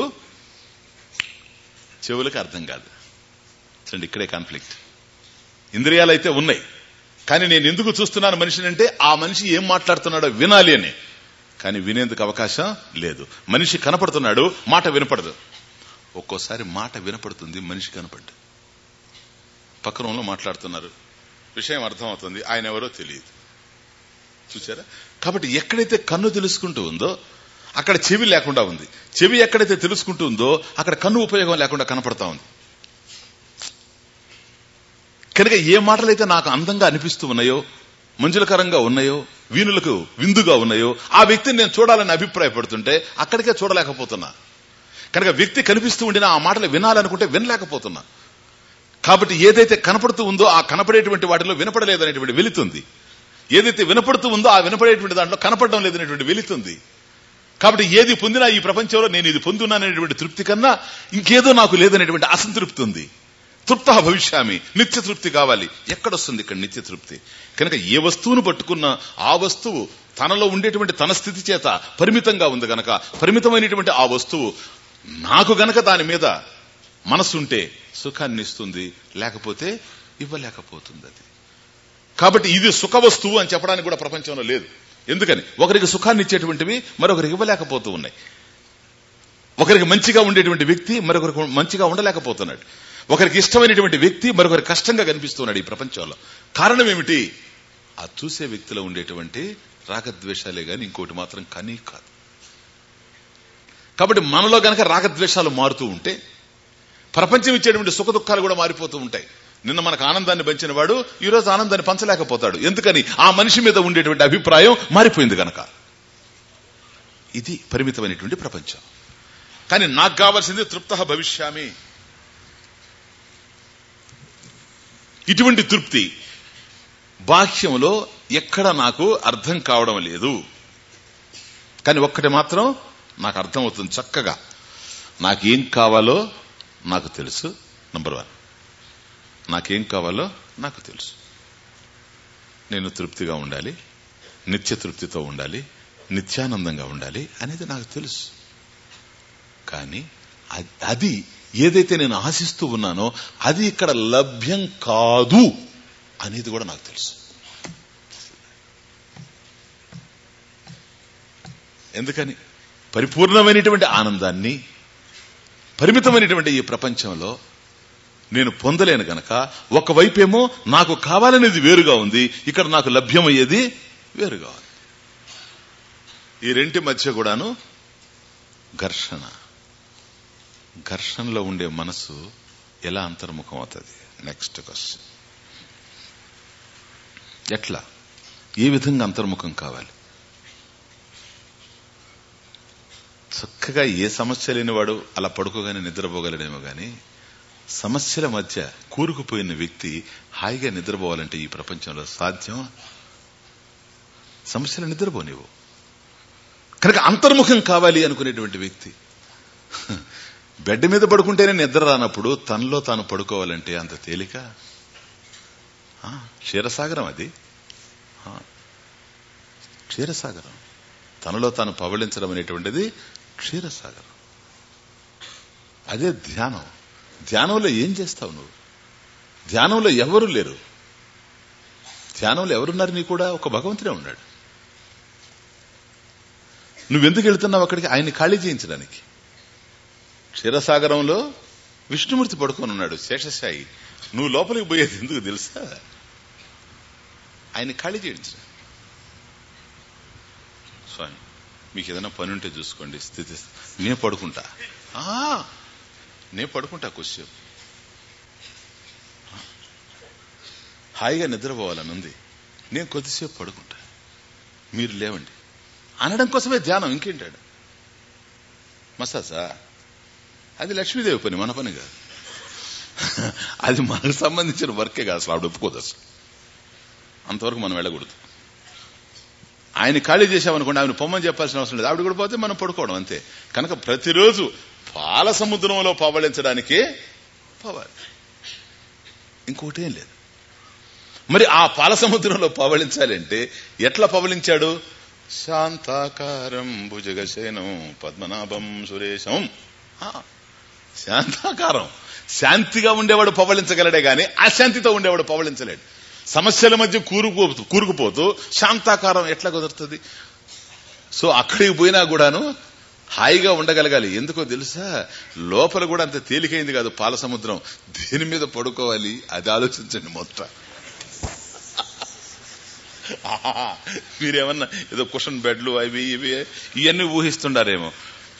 చెవులకు అర్థం కాదు చూడండి ఇక్కడే కాన్ఫ్లిక్ట్ ఇంద్రియాలు అయితే ఉన్నాయి కానీ నేను ఎందుకు చూస్తున్నాను మనిషిని అంటే ఆ మనిషి ఏం మాట్లాడుతున్నాడో వినాలి అని కానీ వినేందుకు అవకాశం లేదు మనిషి కనపడుతున్నాడు మాట వినపడదు ఒక్కోసారి మాట వినపడుతుంది మనిషి కనపడ్డు పక్కనంలో మాట్లాడుతున్నారు విషయం అర్థమవుతుంది ఆయన ఎవరో తెలియదు చూసారా కాబట్టి ఎక్కడైతే కన్ను తెలుసుకుంటూ ఉందో అక్కడ చెవి లేకుండా ఉంది చెవి ఎక్కడైతే తెలుసుకుంటూ ఉందో అక్కడ కన్ను ఉపయోగం లేకుండా కనపడతా ఉంది కనుక ఏ మాటలైతే నాకు అందంగా అనిపిస్తూ ఉన్నాయో మంజులకరంగా ఉన్నాయో వీణులకు విందుగా ఉన్నాయో ఆ వ్యక్తిని నేను చూడాలని అభిప్రాయపడుతుంటే అక్కడికే చూడలేకపోతున్నా కనుక వ్యక్తి కనిపిస్తూ ఉండినా ఆ మాటలు వినాలనుకుంటే వినలేకపోతున్నా కాబట్టి ఏదైతే కనపడుతూ ఉందో ఆ కనపడేటువంటి వాటిలో వినపడలేదనేటువంటి వెళుతుంది ఏదైతే వినపడుతూ ఉందో ఆ వినపడేటువంటి దాంట్లో కనపడడం లేదనేటువంటి వెళుతుంది కాబట్టి ఏది పొందినా ఈ ప్రపంచంలో నేను ఇది పొందున్నాననేటువంటి తృప్తి కన్నా ఇంకేదో నాకు లేదనేటువంటి అసంతృప్తి ఉంది తృప్త భవిష్యామి నిత్య తృప్తి కావాలి ఎక్కడొస్తుంది ఇక్కడ నిత్య తృప్తి కనుక ఏ వస్తువును పట్టుకున్నా ఆ వస్తువు తనలో ఉండేటువంటి తన స్థితి చేత పరిమితంగా ఉంది గనక పరిమితమైనటువంటి ఆ వస్తువు నాకు గనక దాని మీద మనసుంటే సుఖాన్ని ఇస్తుంది లేకపోతే ఇవ్వలేకపోతుంది అది కాబట్టి ఇది సుఖ వస్తువు అని చెప్పడానికి కూడా ప్రపంచంలో లేదు ఎందుకని ఒకరికి సుఖాన్ని ఇచ్చేటువంటివి మరొకరికి ఇవ్వలేకపోతూ ఉన్నాయి ఒకరికి మంచిగా ఉండేటువంటి వ్యక్తి మరొకరికి మంచిగా ఉండలేకపోతున్నాడు ఒకరికి ఇష్టమైనటువంటి వ్యక్తి మరొకరి కష్టంగా కనిపిస్తున్నాడు ఈ ప్రపంచంలో కారణం ఏమిటి ఆ చూసే వ్యక్తిలో ఉండేటువంటి రాగద్వేషాలే గాని ఇంకోటి మాత్రం కనీ కాదు కాబట్టి మనలో గనక రాగద్వేషాలు మారుతూ ఉంటే ప్రపంచం ఇచ్చేటువంటి సుఖ దుఃఖాలు కూడా మారిపోతూ ఉంటాయి నిన్న మనకు ఆనందాన్ని పంచిన వాడు ఈ రోజు ఆనందాన్ని పంచలేకపోతాడు ఎందుకని ఆ మనిషి మీద ఉండేటువంటి అభిప్రాయం మారిపోయింది గనక ఇది పరిమితమైనటువంటి ప్రపంచం కానీ నాకు కావాల్సింది తృప్త భవిష్యామి ఇటువంటి తృప్తి బాహ్యంలో ఎక్కడ నాకు అర్థం కావడం లేదు కానీ ఒక్కటి మాత్రం నాకు అర్థమవుతుంది చక్కగా నాకేం కావాలో నాకు తెలుసు నంబర్ వన్ నాకేం కావాలో నాకు తెలుసు నేను తృప్తిగా ఉండాలి నిత్య తృప్తితో ఉండాలి నిత్యానందంగా ఉండాలి అనేది నాకు తెలుసు కానీ అది ఏదైతే నేను ఆశిస్తూ ఉన్నానో అది ఇక్కడ లభ్యం కాదు అనేది కూడా నాకు తెలుసు ఎందుకని పరిపూర్ణమైనటువంటి ఆనందాన్ని పరిమితమైనటువంటి ఈ ప్రపంచంలో నేను పొందలేను గనక ఒకవైపేమో నాకు కావాలనేది వేరుగా ఉంది ఇక్కడ నాకు లభ్యమయ్యేది వేరుగా ఉంది ఈ రెంటి మధ్య కూడాను ఘర్షణ ఘర్షణలో ఉండే మనసు ఎలా అంతర్ముఖం అవుతుంది నెక్స్ట్ క్వశ్చన్ ఎట్లా ఏ విధంగా అంతర్ముఖం కావాలి చక్కగా ఏ సమస్య లేనివాడు అలా పడుకోగానే నిద్రపోగలడేమో గాని సమస్యల మధ్య కూరుకుపోయిన వ్యక్తి హాయిగా నిద్రపోవాలంటే ఈ ప్రపంచంలో సాధ్యం సమస్యలు నిద్రపోనివు కనుక అంతర్ముఖం కావాలి అనుకునేటువంటి వ్యక్తి బెడ్ మీద పడుకుంటేనే నిద్ర రానప్పుడు తనలో తాను పడుకోవాలంటే అంత తేలిక ఆ, క్షీరసాగరం అది ఆ, క్షీరసాగరం తనలో తాను పవళించడం అనేటువంటిది క్షీరసాగరం అదే ధ్యానం ధ్యానంలో ఏం చేస్తావు నువ్వు ధ్యానంలో ఎవరు లేరు ధ్యానంలో ఎవరున్నారు నీ కూడా ఒక భగవంతుడే ఉన్నాడు నువ్వెందుకు వెళ్తున్నావు అక్కడికి ఆయన్ని ఖాళీ చేయించడానికి క్షీరసాగరంలో విష్ణుమూర్తి పడుకొని ఉన్నాడు శేషశాయి నువ్వు లోపలికి పోయేది ఎందుకు తెలుసా ఆయన ఖాళీ చేయించరా స్వామి మీకు ఏదైనా పని ఉంటే చూసుకోండి స్థితి నేను పడుకుంటా ఆ, నేను పడుకుంటా కొద్దిసేపు హాయిగా నిద్రపోవాలని ఉంది నేను కొద్దిసేపు పడుకుంటా మీరు లేవండి అనడం కోసమే ధ్యానం ఇంకేంటాడు మసాసా అది లక్ష్మీదేవి పని మన పని కాదు అది మనకు సంబంధించిన వర్కే కాదు అసలు ఆవిడ ఒప్పుకోదు అసలు అంతవరకు మనం వెళ్ళకూడదు ఆయన ఖాళీ చేశామనుకోండి ఆవిడ పొమ్మని చెప్పాల్సిన అవసరం లేదు ఆవిడ కూడా పోతే మనం పడుకోవడం అంతే కనుక ప్రతిరోజు పాల సముద్రంలో పవళించడానికే పోవాలి ఇంకోటి ఏం లేదు మరి ఆ పాల సముద్రంలో పవళించాలంటే ఎట్లా పవళించాడు శాంతాకారం భుజగశయనం పద్మనాభం సురేశం ఆ, శాంతాకారం శాంతిగా ఉండేవాడు పవళించగలడే గాని అశాంతితో ఉండేవాడు పవళించలేడు సమస్యల మధ్య కూరుకుపోతూ కూరుకుపోతూ శాంతాకారం ఎట్లా కుదురుతుంది సో అక్కడికి పోయినా కూడాను హాయిగా ఉండగలగాలి ఎందుకో తెలుసా లోపల కూడా అంత తేలికైంది కాదు పాల సముద్రం దేని మీద పడుకోవాలి అది ఆలోచించండి మొత్తం ఆహా, మీరేమన్నా ఏదో కుషన్ బెడ్లు అవి ఇవి ఇవన్నీ ఊహిస్తుండారేమో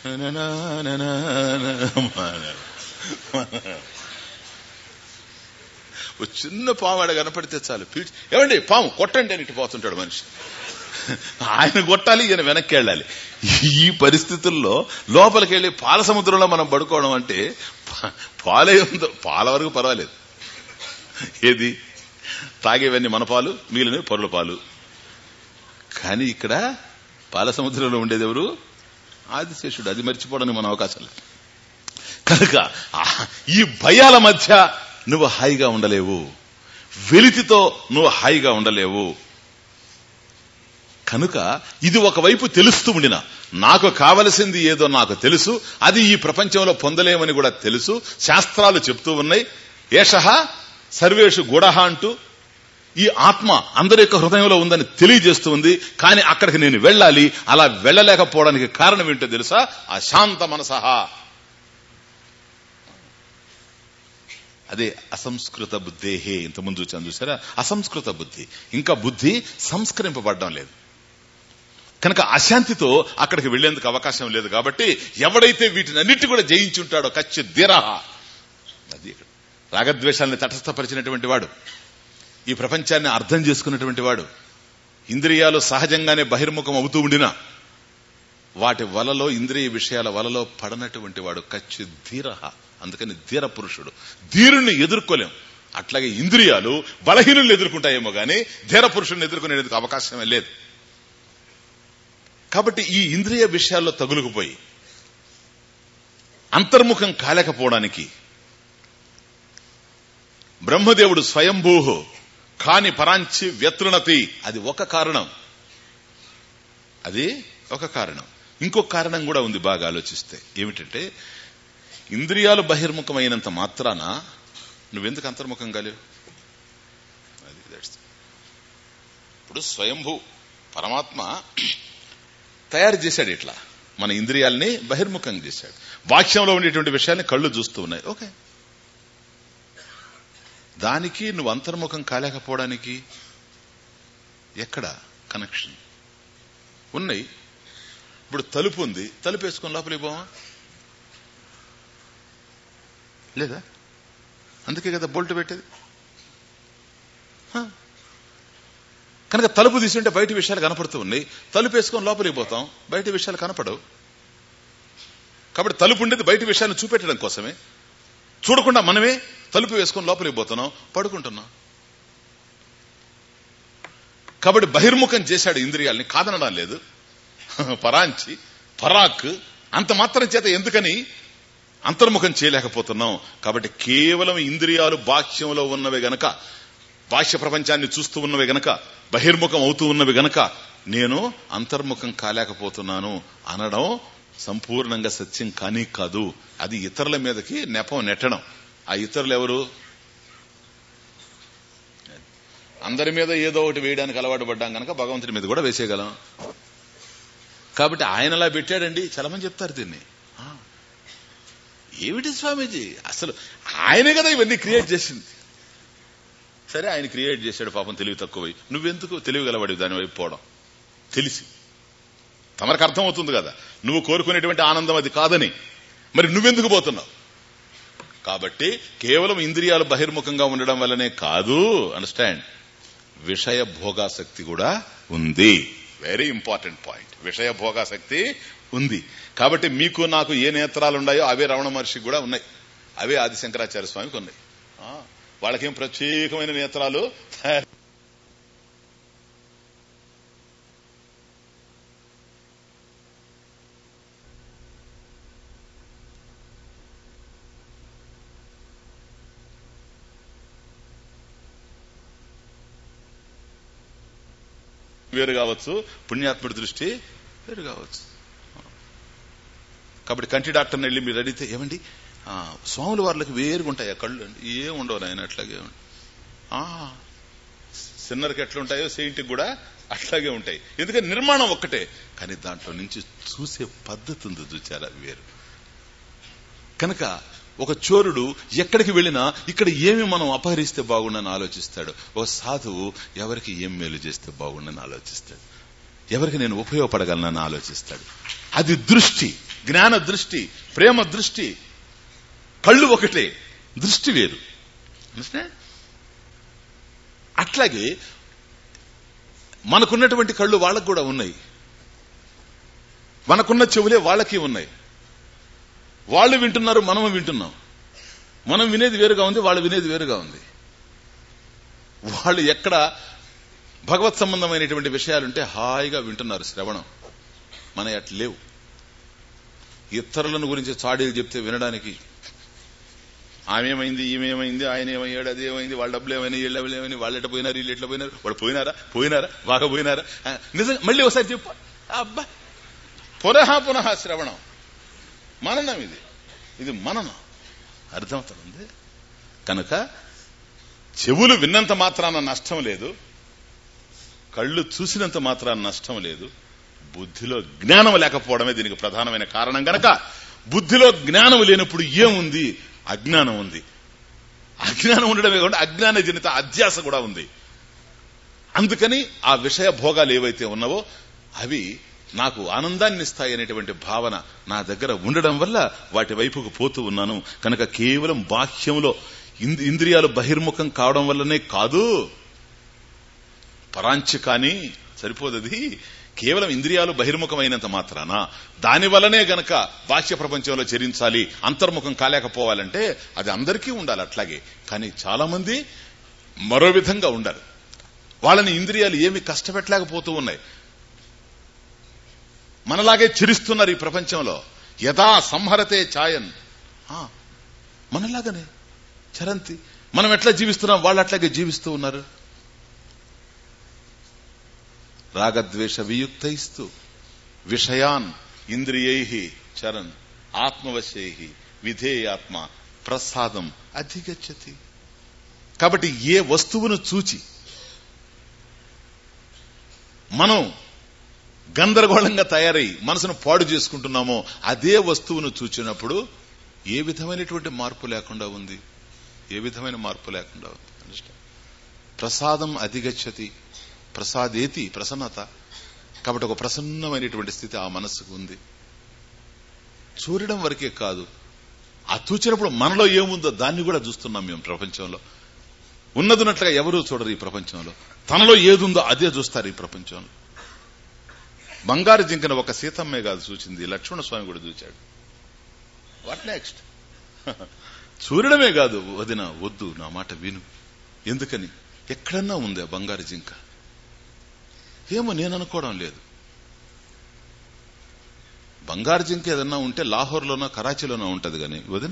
ఓ చిన్న పాము ఆడ కనపడితే చాలు పీల్చి ఏమండి పాము కొట్టండి అని ఇటు పోతుంటాడు మనిషి ఆయన కొట్టాలి ఈయన వెనక్కి వెళ్ళాలి ఈ పరిస్థితుల్లో లోపలికి వెళ్ళి పాల సముద్రంలో మనం పడుకోవడం అంటే పా- పాలే ఉందో పాల వరకు పర్వాలేదు ఏది తాగేవన్నీ మన పాలు మిగిలినవి పొరల పాలు కానీ ఇక్కడ పాల సముద్రంలో ఉండేది ఎవరు ఆదిశేషుడు అది మర్చిపోవడానికి మన అవకాశం లేదు కనుక ఆ, ఈ భయాల మధ్య నువ్వు హాయిగా ఉండలేవు వెలితితో నువ్వు హాయిగా ఉండలేవు కనుక ఇది ఒకవైపు తెలుస్తూ ఉండిన నాకు కావలసింది ఏదో నాకు తెలుసు అది ఈ ప్రపంచంలో పొందలేమని కూడా తెలుసు శాస్త్రాలు చెప్తూ ఉన్నాయి ఏష సర్వేషు గుడహ అంటూ ఈ ఆత్మ అందరి యొక్క హృదయంలో ఉందని తెలియజేస్తూ ఉంది కానీ అక్కడికి నేను వెళ్ళాలి అలా వెళ్ళలేకపోవడానికి కారణం ఏంటో తెలుసా అశాంత మనసహ అదే అసంస్కృత బుద్ధేహే ఇంతకుముందు చూచాను చూసారా అసంస్కృత బుద్ధి ఇంకా బుద్ధి సంస్కరింపబడడం లేదు కనుక అశాంతితో అక్కడికి వెళ్లేందుకు అవకాశం లేదు కాబట్టి ఎవడైతే వీటినన్నిటి కూడా జయించి ఉంటాడో కచ్చి ధీరహ అది ఇక్కడ రాగద్వేషాలను తటస్థపరిచినటువంటి వాడు ఈ ప్రపంచాన్ని అర్థం చేసుకున్నటువంటి వాడు ఇంద్రియాలు సహజంగానే బహిర్ముఖం అవుతూ ఉండినా వాటి వలలో ఇంద్రియ విషయాల వలలో పడనటువంటి వాడు కచ్చి ధీరహ అందుకని ధీర పురుషుడు ధీరుణ్ణి ఎదుర్కోలేం అట్లాగే ఇంద్రియాలు బలహీనుల్ని ఎదుర్కొంటాయేమో గానీ ధీర పురుషుడిని ఎదుర్కొనేందుకు అవకాశమే లేదు కాబట్టి ఈ ఇంద్రియ విషయాల్లో తగులుకుపోయి అంతర్ముఖం కాలేకపోవడానికి బ్రహ్మదేవుడు స్వయంభూ కాని పరాంచి వ్యతృణతి అది ఒక కారణం అది ఒక కారణం ఇంకొక కారణం కూడా ఉంది బాగా ఆలోచిస్తే ఏమిటంటే ఇంద్రియాలు బహిర్ముఖమైనంత మాత్రాన నువ్వెందుకు అంతర్ముఖం కాలేవు అది that's it. ఇప్పుడు స్వయంభూ పరమాత్మ తయారు చేశాడు ఇట్లా మన ఇంద్రియాల్ని బహిర్ముఖం చేశాడు వాక్యంలో ఉండేటువంటి విషయాల్ని కళ్ళు చూస్తూ ఉన్నాయి ఓకే దానికి నువ్వు అంతర్ముఖం కాలేకపోవడానికి ఎక్కడ కనెక్షన్ ఉన్నాయి ఇప్పుడు తలుపు ఉంది తలుపు వేసుకొని లోపలికి పోవా లేదా అందుకే కదా బోల్ట్ పెట్టేది హ. కనుక తలుపు తీసుంటే బయట విషయాలు కనపడుతూ ఉన్నాయి తలుపు వేసుకొని లోపలికి పోతాం బయట విషయాలు కనపడవు కాబట్టి తలుపు ఉండేది బయట విషయాన్ని చూపెట్టడం కోసమే చూడకుండా మనమే తలుపు వేసుకొని లోపలికి పోతున్నాం పడుకుంటున్నాం కాబట్టి బహిర్ముఖం చేశాడు ఇంద్రియాల్ని కాదనడం లేదు పరాంచి పరాక్ అంత మాత్రం చేత ఎందుకని అంతర్ముఖం చేయలేకపోతున్నాం కాబట్టి కేవలం ఇంద్రియాలు బాహ్యంలో ఉన్నవి గనక బాహ్య ప్రపంచాన్ని చూస్తూ ఉన్నవి గనక బహిర్ముఖం అవుతూ ఉన్నవి గనక నేను అంతర్ముఖం కాలేకపోతున్నాను అనడం సంపూర్ణంగా సత్యం కానీ కాదు అది ఇతరుల మీదకి నెపం నెట్టడం ఆ ఇతరులు ఎవరు అందరి మీద ఏదో ఒకటి వేయడానికి అలవాటు పడ్డాం కనుక భగవంతుడి మీద కూడా వేసేయగలం కాబట్టి ఆయనలా పెట్టాడండి చాలా మంది చెప్తారు దీన్ని ఆ, ఏమిటి స్వామీజీ అసలు ఆయనే కదా ఇవన్నీ క్రియేట్ చేసింది సరే ఆయన క్రియేట్ చేశాడు పాపం తెలివి తక్కువ నువ్వెందుకు తెలివి గలవాడి దాని వైపు పోవడం తెలిసి తమరికి అర్థమవుతుంది కదా నువ్వు కోరుకునేటువంటి ఆనందం అది కాదని మరి నువ్వెందుకు పోతున్నావు కాబట్టి కేవలం ఇంద్రియాలు బహిర్ముఖంగా ఉండడం వల్లనే కాదు అండర్స్టాండ్ విషయ భోగాసక్తి కూడా ఉంది వెరీ ఇంపార్టెంట్ పాయింట్ విషయ భోగాసక్తి ఉంది కాబట్టి మీకు నాకు ఏ నేత్రాలు ఉన్నాయో అవే రమణ మహర్షికి కూడా ఉన్నాయి అవే ఆది శంకరాచార్య స్వామికి ఉన్నాయి ఆ, వాళ్ళకేం ప్రత్యేకమైన నేత్రాలు తయారు వేరు కావచ్చు పుణ్యాత్ముడి దృష్టి వేరు కావచ్చు కాబట్టి కంటి డాక్టర్ని వెళ్ళి మీరు అడిగితే ఏమండి ఆ, స్వాముల వార్లకి వేరుగా ఉంటాయి ఆ కళ్ళు అండి ఏం ఉండవు నాయన అట్లాగే ఉంటాయి. ఆ, సిన్నర్కి ఎట్లుంటాయో సెయింట్కి కూడా అట్లాగే ఉంటాయి ఎందుకంటే నిర్మాణం ఒక్కటే కానీ దాంట్లో నుంచి చూసే పద్ధతి ఉంది చూచారా వేరు కనుక ఒక చోరుడు ఎక్కడికి వెళ్ళినా ఇక్కడ ఏమి మనం అపహరిస్తే బాగుండని ఆలోచిస్తాడు ఒక సాధువు ఎవరికి ఏం మేలు చేస్తే బాగుండని ఆలోచిస్తాడు ఎవరికి నేను ఉపయోగపడగలనని ఆలోచిస్తాడు అది దృష్టి జ్ఞాన దృష్టి ప్రేమ దృష్టి కళ్ళు ఒకటే దృష్టి వేరు Understand? అట్లాగే మనకున్నటువంటి కళ్ళు వాళ్ళకు కూడా ఉన్నాయి మనకున్న చెవులే వాళ్ళకి ఉన్నాయి వాళ్ళు వింటున్నారు మనం వింటున్నాం మనం వినేది వేరుగా ఉంది వాళ్ళు వినేది వేరుగా ఉంది వాళ్ళు ఎక్కడ భగవత్ సంబంధమైనటువంటి విషయాలుంటే హాయిగా వింటున్నారు శ్రవణం మన అట్లా లేవు ఇతరులను గురించి చాడీలు చెప్తే వినడానికి ఆమెమైంది ఈమెమైంది ఆయన ఏమయ్యాడు అది ఏమైంది వాళ్ళ డబ్బులు ఏమైనా వీళ్ళు డబ్బులు ఏమైనా వాళ్ళు ఎట్లా పోయినారు వీళ్ళు ఎట్లా పోయినారు వాళ్ళు పోయినారా పోయినారా బాగా పోయినారా ఆ, నిజంగా మళ్ళీ ఒకసారి చెప్పు అబ్బా పునః పునః శ్రవణం మననం ఇది ఇది మననం అర్థమవుతుంది కనుక చెవులు విన్నంత మాత్రాన నష్టం లేదు కళ్ళు చూసినంత మాత్రాన నష్టం లేదు బుద్ధిలో జ్ఞానం లేకపోవడమే దీనికి ప్రధానమైన కారణం గనక బుద్ధిలో జ్ఞానం లేనప్పుడు ఏముంది అజ్ఞానం ఉంది అజ్ఞానం ఉండడమే కాకుండా అజ్ఞాన జనిత అధ్యాస కూడా ఉంది అందుకని ఆ విషయ భోగాలు ఏవైతే ఉన్నావో అవి నాకు ఆనందాన్ని ఇస్తాయి అనేటువంటి భావన నా దగ్గర ఉండడం వల్ల వాటి వైపుకు పోతూ ఉన్నాను కనుక కేవలం బాహ్యంలో ఇంద్- ఇంద్రియాలు బహిర్ముఖం కావడం వల్లనే కాదు పరాంచి కానీ సరిపోదది కేవలం ఇంద్రియాలు బహిర్ముఖమైనంత మాత్రాన దాని వల్లనే గనక బాహ్య ప్రపంచంలో చరించాలి అంతర్ముఖం కాలేకపోవాలంటే అది అందరికీ ఉండాలి అట్లాగే కానీ చాలా మంది మరో విధంగా ఉండరు వాళ్ళని ఇంద్రియాలు ఏమి కష్టపెట్టలేకపోతూ ఉన్నాయి మనలాగే చిరిస్తున్నారు ఈ ప్రపంచంలో యథా సంహరతే ఛాయన్ ఆ, మనలాగనే చరంతి మనం ఎట్లా జీవిస్తున్నాం వాళ్ళు అట్లాగే జీవిస్తూ ఉన్నారు రాగద్వేష వియుక్తైస్తూ విషయాన్ ఇంద్రియై చరన్ ఆత్మవశై విధేయాత్మ ప్రసాదం అధిగచ్చతి కాబట్టి ఏ వస్తువును చూచి మనం గందరగోళంగా తయారై మనసును పాడు చేసుకుంటున్నామో అదే వస్తువును చూచినప్పుడు ఏ విధమైనటువంటి మార్పు లేకుండా ఉంది ఏ విధమైన మార్పు లేకుండా ఉంది Understand? ప్రసాదం అధిగచ్చతి ప్రసాదేతి ప్రసన్నత కాబట్టి ఒక ప్రసన్నమైనటువంటి స్థితి ఆ మనస్సుకు ఉంది చూడడం వరకే కాదు ఆ చూచినప్పుడు మనలో ఏముందో దాన్ని కూడా చూస్తున్నాం మేము ప్రపంచంలో ఉన్నదున్నట్లుగా ఎవరూ చూడరు ఈ ప్రపంచంలో తనలో ఏదుందో అదే చూస్తారు ఈ ప్రపంచంలో బంగారు జింకను ఒక సీతమ్మే కాదు చూసింది లక్ష్మణ స్వామి కూడా చూచాడు వాట్ నెక్స్ట్ చూడడమే కాదు వదిన వద్దు నా మాట విను ఎందుకని ఎక్కడన్నా ఉంది ఆ బంగారు జింక ఏమో నేను అనుకోవడం లేదు బంగారు జింక ఏదన్నా ఉంటే లాహోర్లోనో కరాచీలోనో ఉంటది కానీ వదిన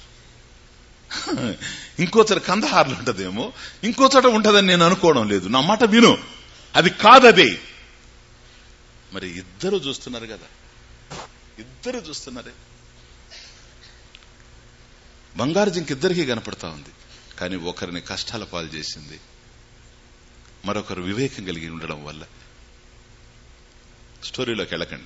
ఇంకో చోట కందహార్లో ఉంటదేమో ఇంకో చోట ఉంటదని నేను అనుకోవడం లేదు నా మాట విను అది కాదదే మరి ఇద్దరు చూస్తున్నారు కదా ఇద్దరు చూస్తున్నారే బంగారు జింక ఇద్దరికీ కనపడతా ఉంది కానీ ఒకరిని కష్టాల పాలు చేసింది మరొకరు వివేకం కలిగి ఉండడం వల్ల స్టోరీలోకి వెళ్ళకండి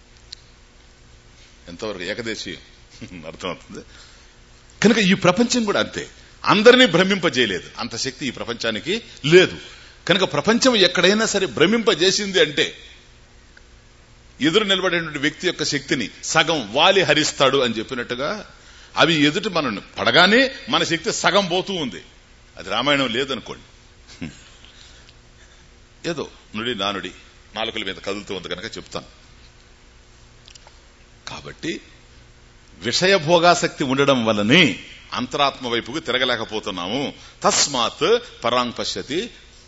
ఎంతవరకు ఏకదేశీ అర్థమవుతుంది కనుక ఈ ప్రపంచం కూడా అంతే అందరినీ భ్రమింపజేయలేదు అంత శక్తి ఈ ప్రపంచానికి లేదు కనుక ప్రపంచం ఎక్కడైనా సరే భ్రమింపజేసింది అంటే ఎదురు నిలబడేటువంటి వ్యక్తి యొక్క శక్తిని సగం వాలి హరిస్తాడు అని చెప్పినట్టుగా అవి ఎదుటి మనల్ని పడగానే మన శక్తి సగం పోతూ ఉంది అది రామాయణం లేదనుకోండి ఏదో నుడి నానుడి నాలుకల మీద కదులుతూ ఉంది కనుక చెప్తాను కాబట్టి విషయ భోగాసక్తి ఉండడం వల్లనే అంతరాత్మ వైపుకు తిరగలేకపోతున్నాము తస్మాత్ పరాంగ్ పశ్యతి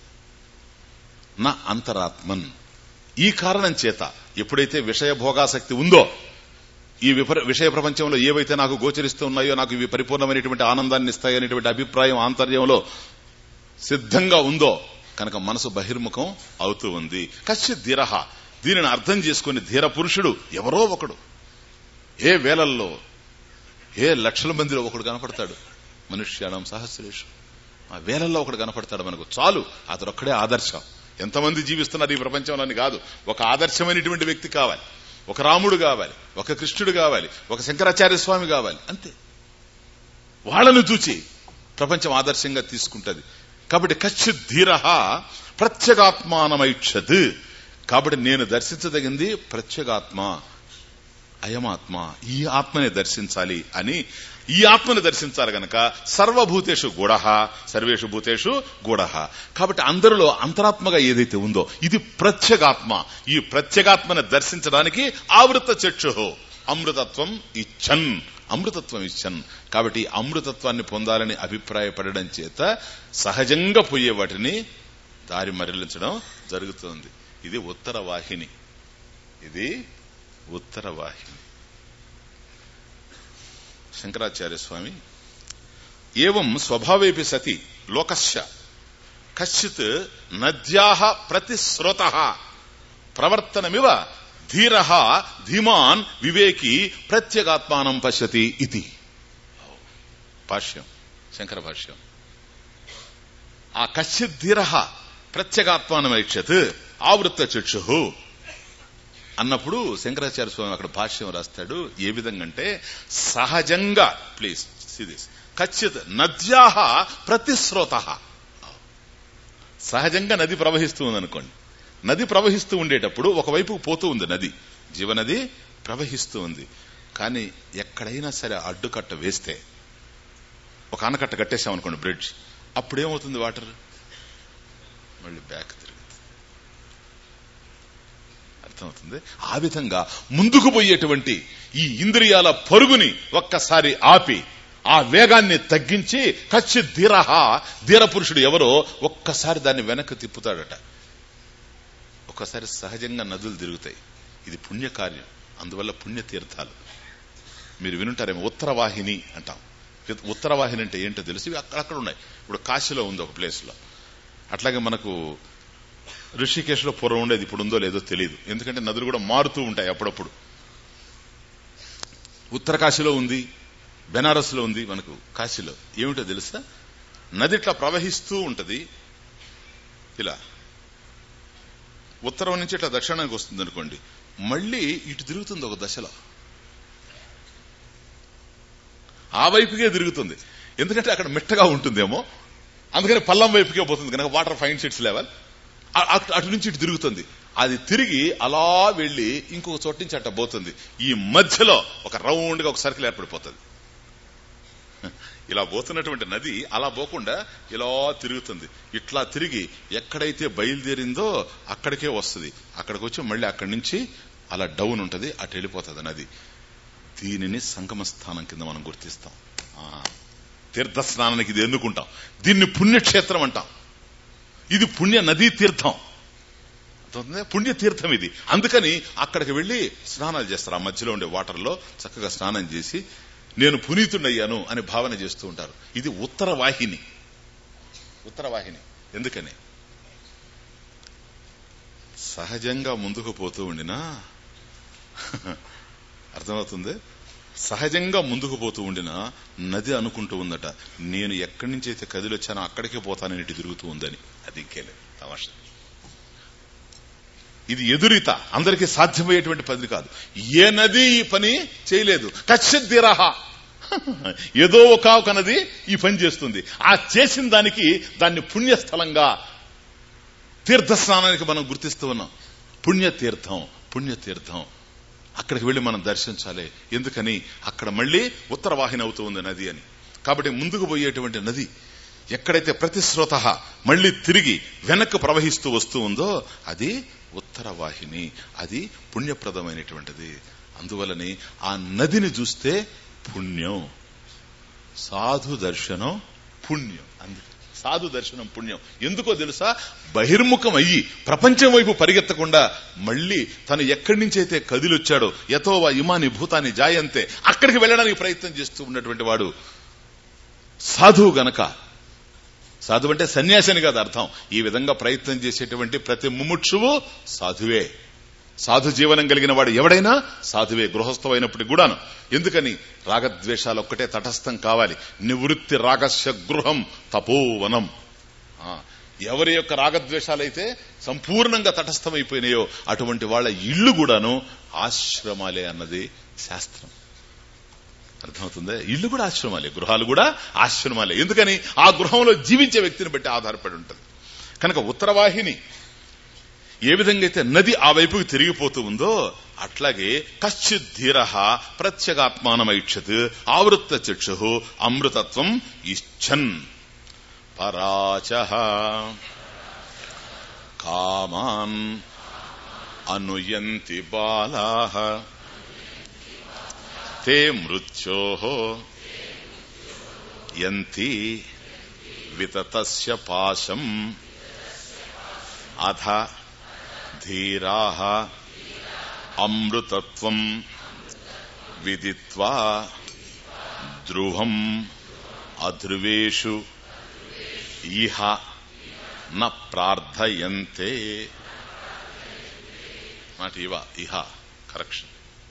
నా అంతరాత్మన్ ఈ కారణం చేత ఎప్పుడైతే విషయ భోగాసక్తి ఉందో ఈ విపర విషయ ప్రపంచంలో ఏవైతే నాకు గోచరిస్తూ ఉన్నాయో నాకు ఇవి పరిపూర్ణమైనటువంటి ఆనందాన్ని ఇస్తాయనేటువంటి అభిప్రాయం ఆంతర్యంలో సిద్ధంగా ఉందో కనుక మనసు బహిర్ముఖం అవుతూ ఉంది కశ్చి ధీరహ దీనిని అర్థం చేసుకుని ధీర పురుషుడు ఎవరో ఒకడు ఏ వేలల్లో ఏ లక్షల మందిలో ఒకడు కనపడతాడు మనుష్యానం సహస్రేషు ఆ వేలల్లో ఒకడు కనపడతాడు మనకు చాలు అతడు ఒక్కడే ఆదర్శం ఎంతమంది జీవిస్తున్నారు ఈ ప్రపంచంలోని కాదు ఒక ఆదర్శమైనటువంటి వ్యక్తి కావాలి ఒక రాముడు కావాలి ఒక కృష్ణుడు కావాలి ఒక శంకరాచార్య స్వామి కావాలి అంతే వాళ్ళను చూచి ప్రపంచం ఆదర్శంగా తీసుకుంటది కాబట్టి కశ్చిత్ ధీర ప్రత్యేగాత్మానమైక్షత్ కాబట్టి నేను దర్శించదగింది ప్రత్యేగాత్మ అయమాత్మ ఈ ఆత్మని దర్శించాలి అని ఈ ఆత్మని దర్శించాలి గనక సర్వభూతేషు గూఢ సర్వేషు భూతేషు గూఢ కాబట్టి అందరిలో అంతరాత్మగా ఏదైతే ఉందో ఇది ప్రత్యేగాత్మ ఈ ప్రత్యేగాత్మని దర్శించడానికి ఆవృత చక్షు అమృతత్వం ఇచ్చన్ అమృతత్వం ఇచ్చన్ కాబట్టి అమృతత్వాన్ని పొందాలని అభిప్రాయపడడం చేత సహజంగా పోయే వాటిని దారి మరలించడం జరుగుతుంది ఇది ఉత్తర వాహిని ఇది ఉత్తర వాహిని శంకరాచార్య స్వామి ఏవం స్వభావేపి సతి లోకస్య కశ్చిత్ నద్యా ప్రతిశ్రోత ప్రవర్తనమివ ధీర ధీమాన్ వివేకి ప్రత్యేగాత్మానం పశ్యతి ఇది భాష్యం శంకర భాష్యం ఆ కశ్చిత్ ధీర ప్రత్యేగాత్మానమైక్షత్ ఆవృత్త చక్షు అన్నప్పుడు శంకరాచార్య స్వామి అక్కడ భాష్యం రాస్తాడు ఏ విధంగా అంటే సహజంగా ప్లీజ్ సిదిస్ ఖచ్చిత నద్యా ప్రతిశ్రోత సహజంగా నది ప్రవహిస్తూ ఉంది అనుకోండి నది ప్రవహిస్తూ ఉండేటప్పుడు ఒకవైపు పోతూ ఉంది నది జీవనది ప్రవహిస్తూ ఉంది కానీ ఎక్కడైనా సరే అడ్డుకట్ట వేస్తే ఒక ఆనకట్ట కట్టేసాం అనుకోండి బ్రిడ్జ్ అప్పుడేమవుతుంది వాటర్ మళ్ళీ బ్యాక్ తిరుగుతుంది అర్థమవుతుంది ఆ విధంగా ముందుకు పోయేటువంటి ఈ ఇంద్రియాల పరుగుని ఒక్కసారి ఆపి ఆ వేగాన్ని తగ్గించి కచ్చి ధీరహ ధీర పురుషుడు ఎవరో ఒక్కసారి దాన్ని వెనక్కి తిప్పుతాడట ఒక్కసారి సహజంగా నదులు తిరుగుతాయి ఇది పుణ్యకార్యం అందువల్ల పుణ్యతీర్థాలు మీరు వినుంటారేమో ఉత్తరవాహిని అంటాం ఉత్తరవాహిని అంటే ఏంటో తెలిసి ఇవి అక్కడక్కడ ఉన్నాయి ఇప్పుడు కాశీలో ఉంది ఒక ప్లేస్ లో అట్లాగే మనకు ఋషికేశ్ లో పూర్వం ఉండేది ఇప్పుడు ఉందో లేదో తెలియదు ఎందుకంటే నదులు కూడా మారుతూ ఉంటాయి అప్పుడప్పుడు ఉత్తర కాశీలో ఉంది బెనారస్ లో ఉంది మనకు కాశీలో ఏమిటో తెలుసా నది ఇట్లా ప్రవహిస్తూ ఉంటది ఇలా ఉత్తరం నుంచి ఇట్లా దక్షిణానికి వస్తుంది అనుకోండి మళ్ళీ ఇటు తిరుగుతుంది ఒక దశలో ఆ వైపుకే తిరుగుతుంది ఎందుకంటే అక్కడ మిట్టగా ఉంటుందేమో అందుకని పల్లం వైపుకే పోతుంది కనుక వాటర్ ఫైన్ షీట్స్ లెవెల్ అటు నుంచి ఇటు తిరుగుతుంది అది తిరిగి అలా వెళ్లి ఇంకొక చోట నుంచి అట్ట పోతుంది ఈ మధ్యలో ఒక రౌండ్ గా ఒక సర్కిల్ ఏర్పడిపోతుంది ఇలా పోతున్నటువంటి నది అలా పోకుండా ఇలా తిరుగుతుంది ఇట్లా తిరిగి ఎక్కడైతే బయలుదేరిందో అక్కడికే వస్తుంది అక్కడికి వచ్చి మళ్ళీ అక్కడి నుంచి అలా డౌన్ ఉంటది అటు వెళ్ళిపోతుంది నది దీనిని సంగమ స్థానం కింద మనం గుర్తిస్తాం ఆ, తీర్థ స్నానానికి ఇది ఎన్నుకుంటాం దీన్ని పుణ్యక్షేత్రం అంటాం ఇది పుణ్య నదీ తీర్థం అర్థమవుతుందా? పుణ్య తీర్థం ఇది అందుకని అక్కడికి వెళ్లి స్నానాలు చేస్తారు ఆ మధ్యలో ఉండే వాటర్ లో చక్కగా స్నానం చేసి నేను పునీతుడయ్యాను అని భావన చేస్తూ ఉంటారు ఇది ఉత్తర వాహిని ఉత్తర వాహిని ఎందుకని సహజంగా ముందుకు పోతూ ఉండినా అర్థమవుతుంది సహజంగా ముందుకు పోతూ ఉండినా నది అనుకుంటూ ఉందట నేను ఎక్కడి నుంచి అయితే కదిలొచ్చానో అక్కడికే పోతానని ఇటు తిరుగుతూ ఉందని అది ఇంకేలే తమాషా ఇది ఎదురిత అందరికీ సాధ్యమయ్యేటువంటి పని కాదు ఏ నది ఈ పని చేయలేదు కచ్చిద్దిరహ ఏదో ఒక ఒక నది ఈ పని చేస్తుంది ఆ చేసిన దానికి దాన్ని పుణ్యస్థలంగా తీర్థ స్నానానికి మనం గుర్తిస్తూ ఉన్నాం పుణ్యతీర్థం పుణ్యతీర్థం అక్కడికి వెళ్లి మనం దర్శించాలి ఎందుకని అక్కడ మళ్ళీ ఉత్తర వాహిని అవుతూ ఉంది నది అని కాబట్టి ముందుకు పోయేటువంటి నది ఎక్కడైతే ప్రతిశ్రోత మళ్ళీ తిరిగి వెనక్కు ప్రవహిస్తూ వస్తూ ఉందో అది ఉత్తర వాహిని అది పుణ్యప్రదమైనటువంటిది అందువలని ఆ నదిని చూస్తే పుణ్యం సాధు దర్శనం పుణ్యం అందుకే సాధు దర్శనం పుణ్యం ఎందుకో తెలుసా బహిర్ముఖం అయ్యి ప్రపంచం వైపు పరిగెత్తకుండా మళ్ళీ తను ఎక్కడి నుంచి అయితే కదిలొచ్చాడో యథోవా ఇమాని భూతాన్ని జాయంతే అక్కడికి వెళ్ళడానికి ప్రయత్నం చేస్తూ ఉన్నటువంటి వాడు సాధువు గనక సాధువు అంటే సన్యాసి అని కాదు అర్థం ఈ విధంగా ప్రయత్నం చేసేటువంటి ప్రతి ముముక్షువు సాధువే సాధు జీవనం కలిగిన వాడు ఎవడైనా సాధువే గృహస్థమైనప్పటికి కూడాను ఎందుకని రాగద్వేషాలు ఒక్కటే తటస్థం కావాలి నివృత్తి రాగస్య గృహం తపోవనం ఆ, ఎవరి యొక్క రాగద్వేషాలైతే సంపూర్ణంగా తటస్థమైపోయినాయో అటువంటి వాళ్ళ ఇల్లు కూడాను ఆశ్రమాలే అన్నది శాస్త్రం అర్థమవుతుందా ఇల్లు కూడా ఆశ్రమాలే గృహాలు కూడా ఆశ్రమాలే ఎందుకని ఆ గృహంలో జీవించే వ్యక్తిని బట్టి ఆధారపడి ఉంటుంది కనుక ఉత్తరవాహిని ఏ విధంగా అయితే నది ఆ వైపుకి తిరిగిపోతూ ఉందో అట్లాగే కశ్చిత్ ధీర ప్రత్యేగాత్మానమైక్షత్ ఆవృత్త చక్షు అమృతత్వం ఇచ్చన్ పరాచ కామాన్ అనుయంతి బాలా తే మృత్యో యంతి వితతస్య పాశం అథ ధీరా అమృతత్వం విదిత్వా ధ్రువం అధ్రువేషు ఇహ న ప్రార్థయంతే మాట ఇవ ఇహ కరెక్షన్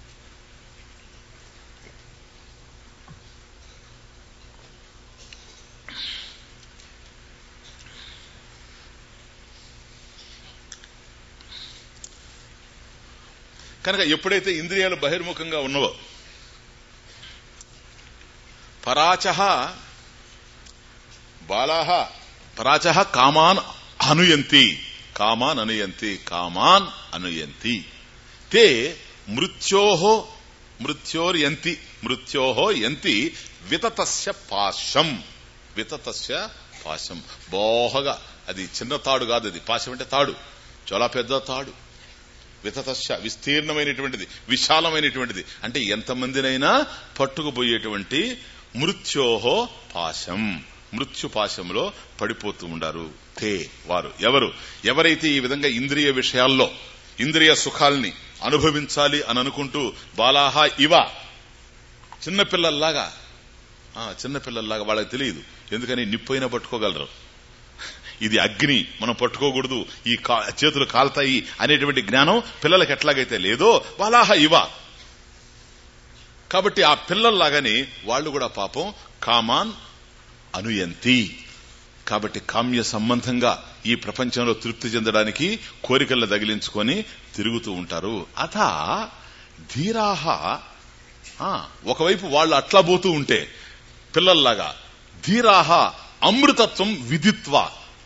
కనుక ఎప్పుడైతే ఇంద్రియాలు బహిర్ముఖంగా ఉన్నవో పరాచ బాలాహ పరాచ కామాన్ అనుయంతి కామాన్ అనుయంతి కామాన్ అనుయంతి తే మృత్యోహో మృత్యోర్యంతి మృత్యోహో యంతి వితతస్య పాశం వితతస్య పాశం బోహగా అది చిన్న తాడు కాదు అది పాశం అంటే తాడు చాలా పెద్ద తాడు వితతస్య విస్తీర్ణమైనటువంటిది విశాలమైనటువంటిది అంటే ఎంతమందినైనా పట్టుకుపోయేటువంటి మృత్యోహో పాశం మృత్యు పాశంలో పడిపోతూ ఉండారు తే వారు ఎవరు ఎవరైతే ఈ విధంగా ఇంద్రియ విషయాల్లో ఇంద్రియ సుఖాల్ని అనుభవించాలి అని అనుకుంటూ బాలాహ ఇవ చిన్నపిల్లల్లాగా ఆ, చిన్నపిల్లల్లాగా వాళ్ళకి తెలియదు ఎందుకని నిప్పైనా పట్టుకోగలరు ఇది అగ్ని మనం పట్టుకోకూడదు ఈ కా- చేతులు కాల్తాయి అనేటువంటి జ్ఞానం పిల్లలకి ఎట్లాగైతే లేదో బాలాహ ఇవ కాబట్టి ఆ పిల్లల్లాగానే వాళ్ళు కూడా పాపం కామాన్ అనుయంతి కాబట్టి కామ్య సంబంధంగా ఈ ప్రపంచంలో తృప్తి చెందడానికి కోరికలను తగిలించుకొని తిరుగుతూ ఉంటారు అథ ధీరాహ ఆ, ఒకవైపు వాళ్ళు అట్లా పోతూ ఉంటే పిల్లల్లాగా ధీరాహ అమృతత్వం విదిత్వ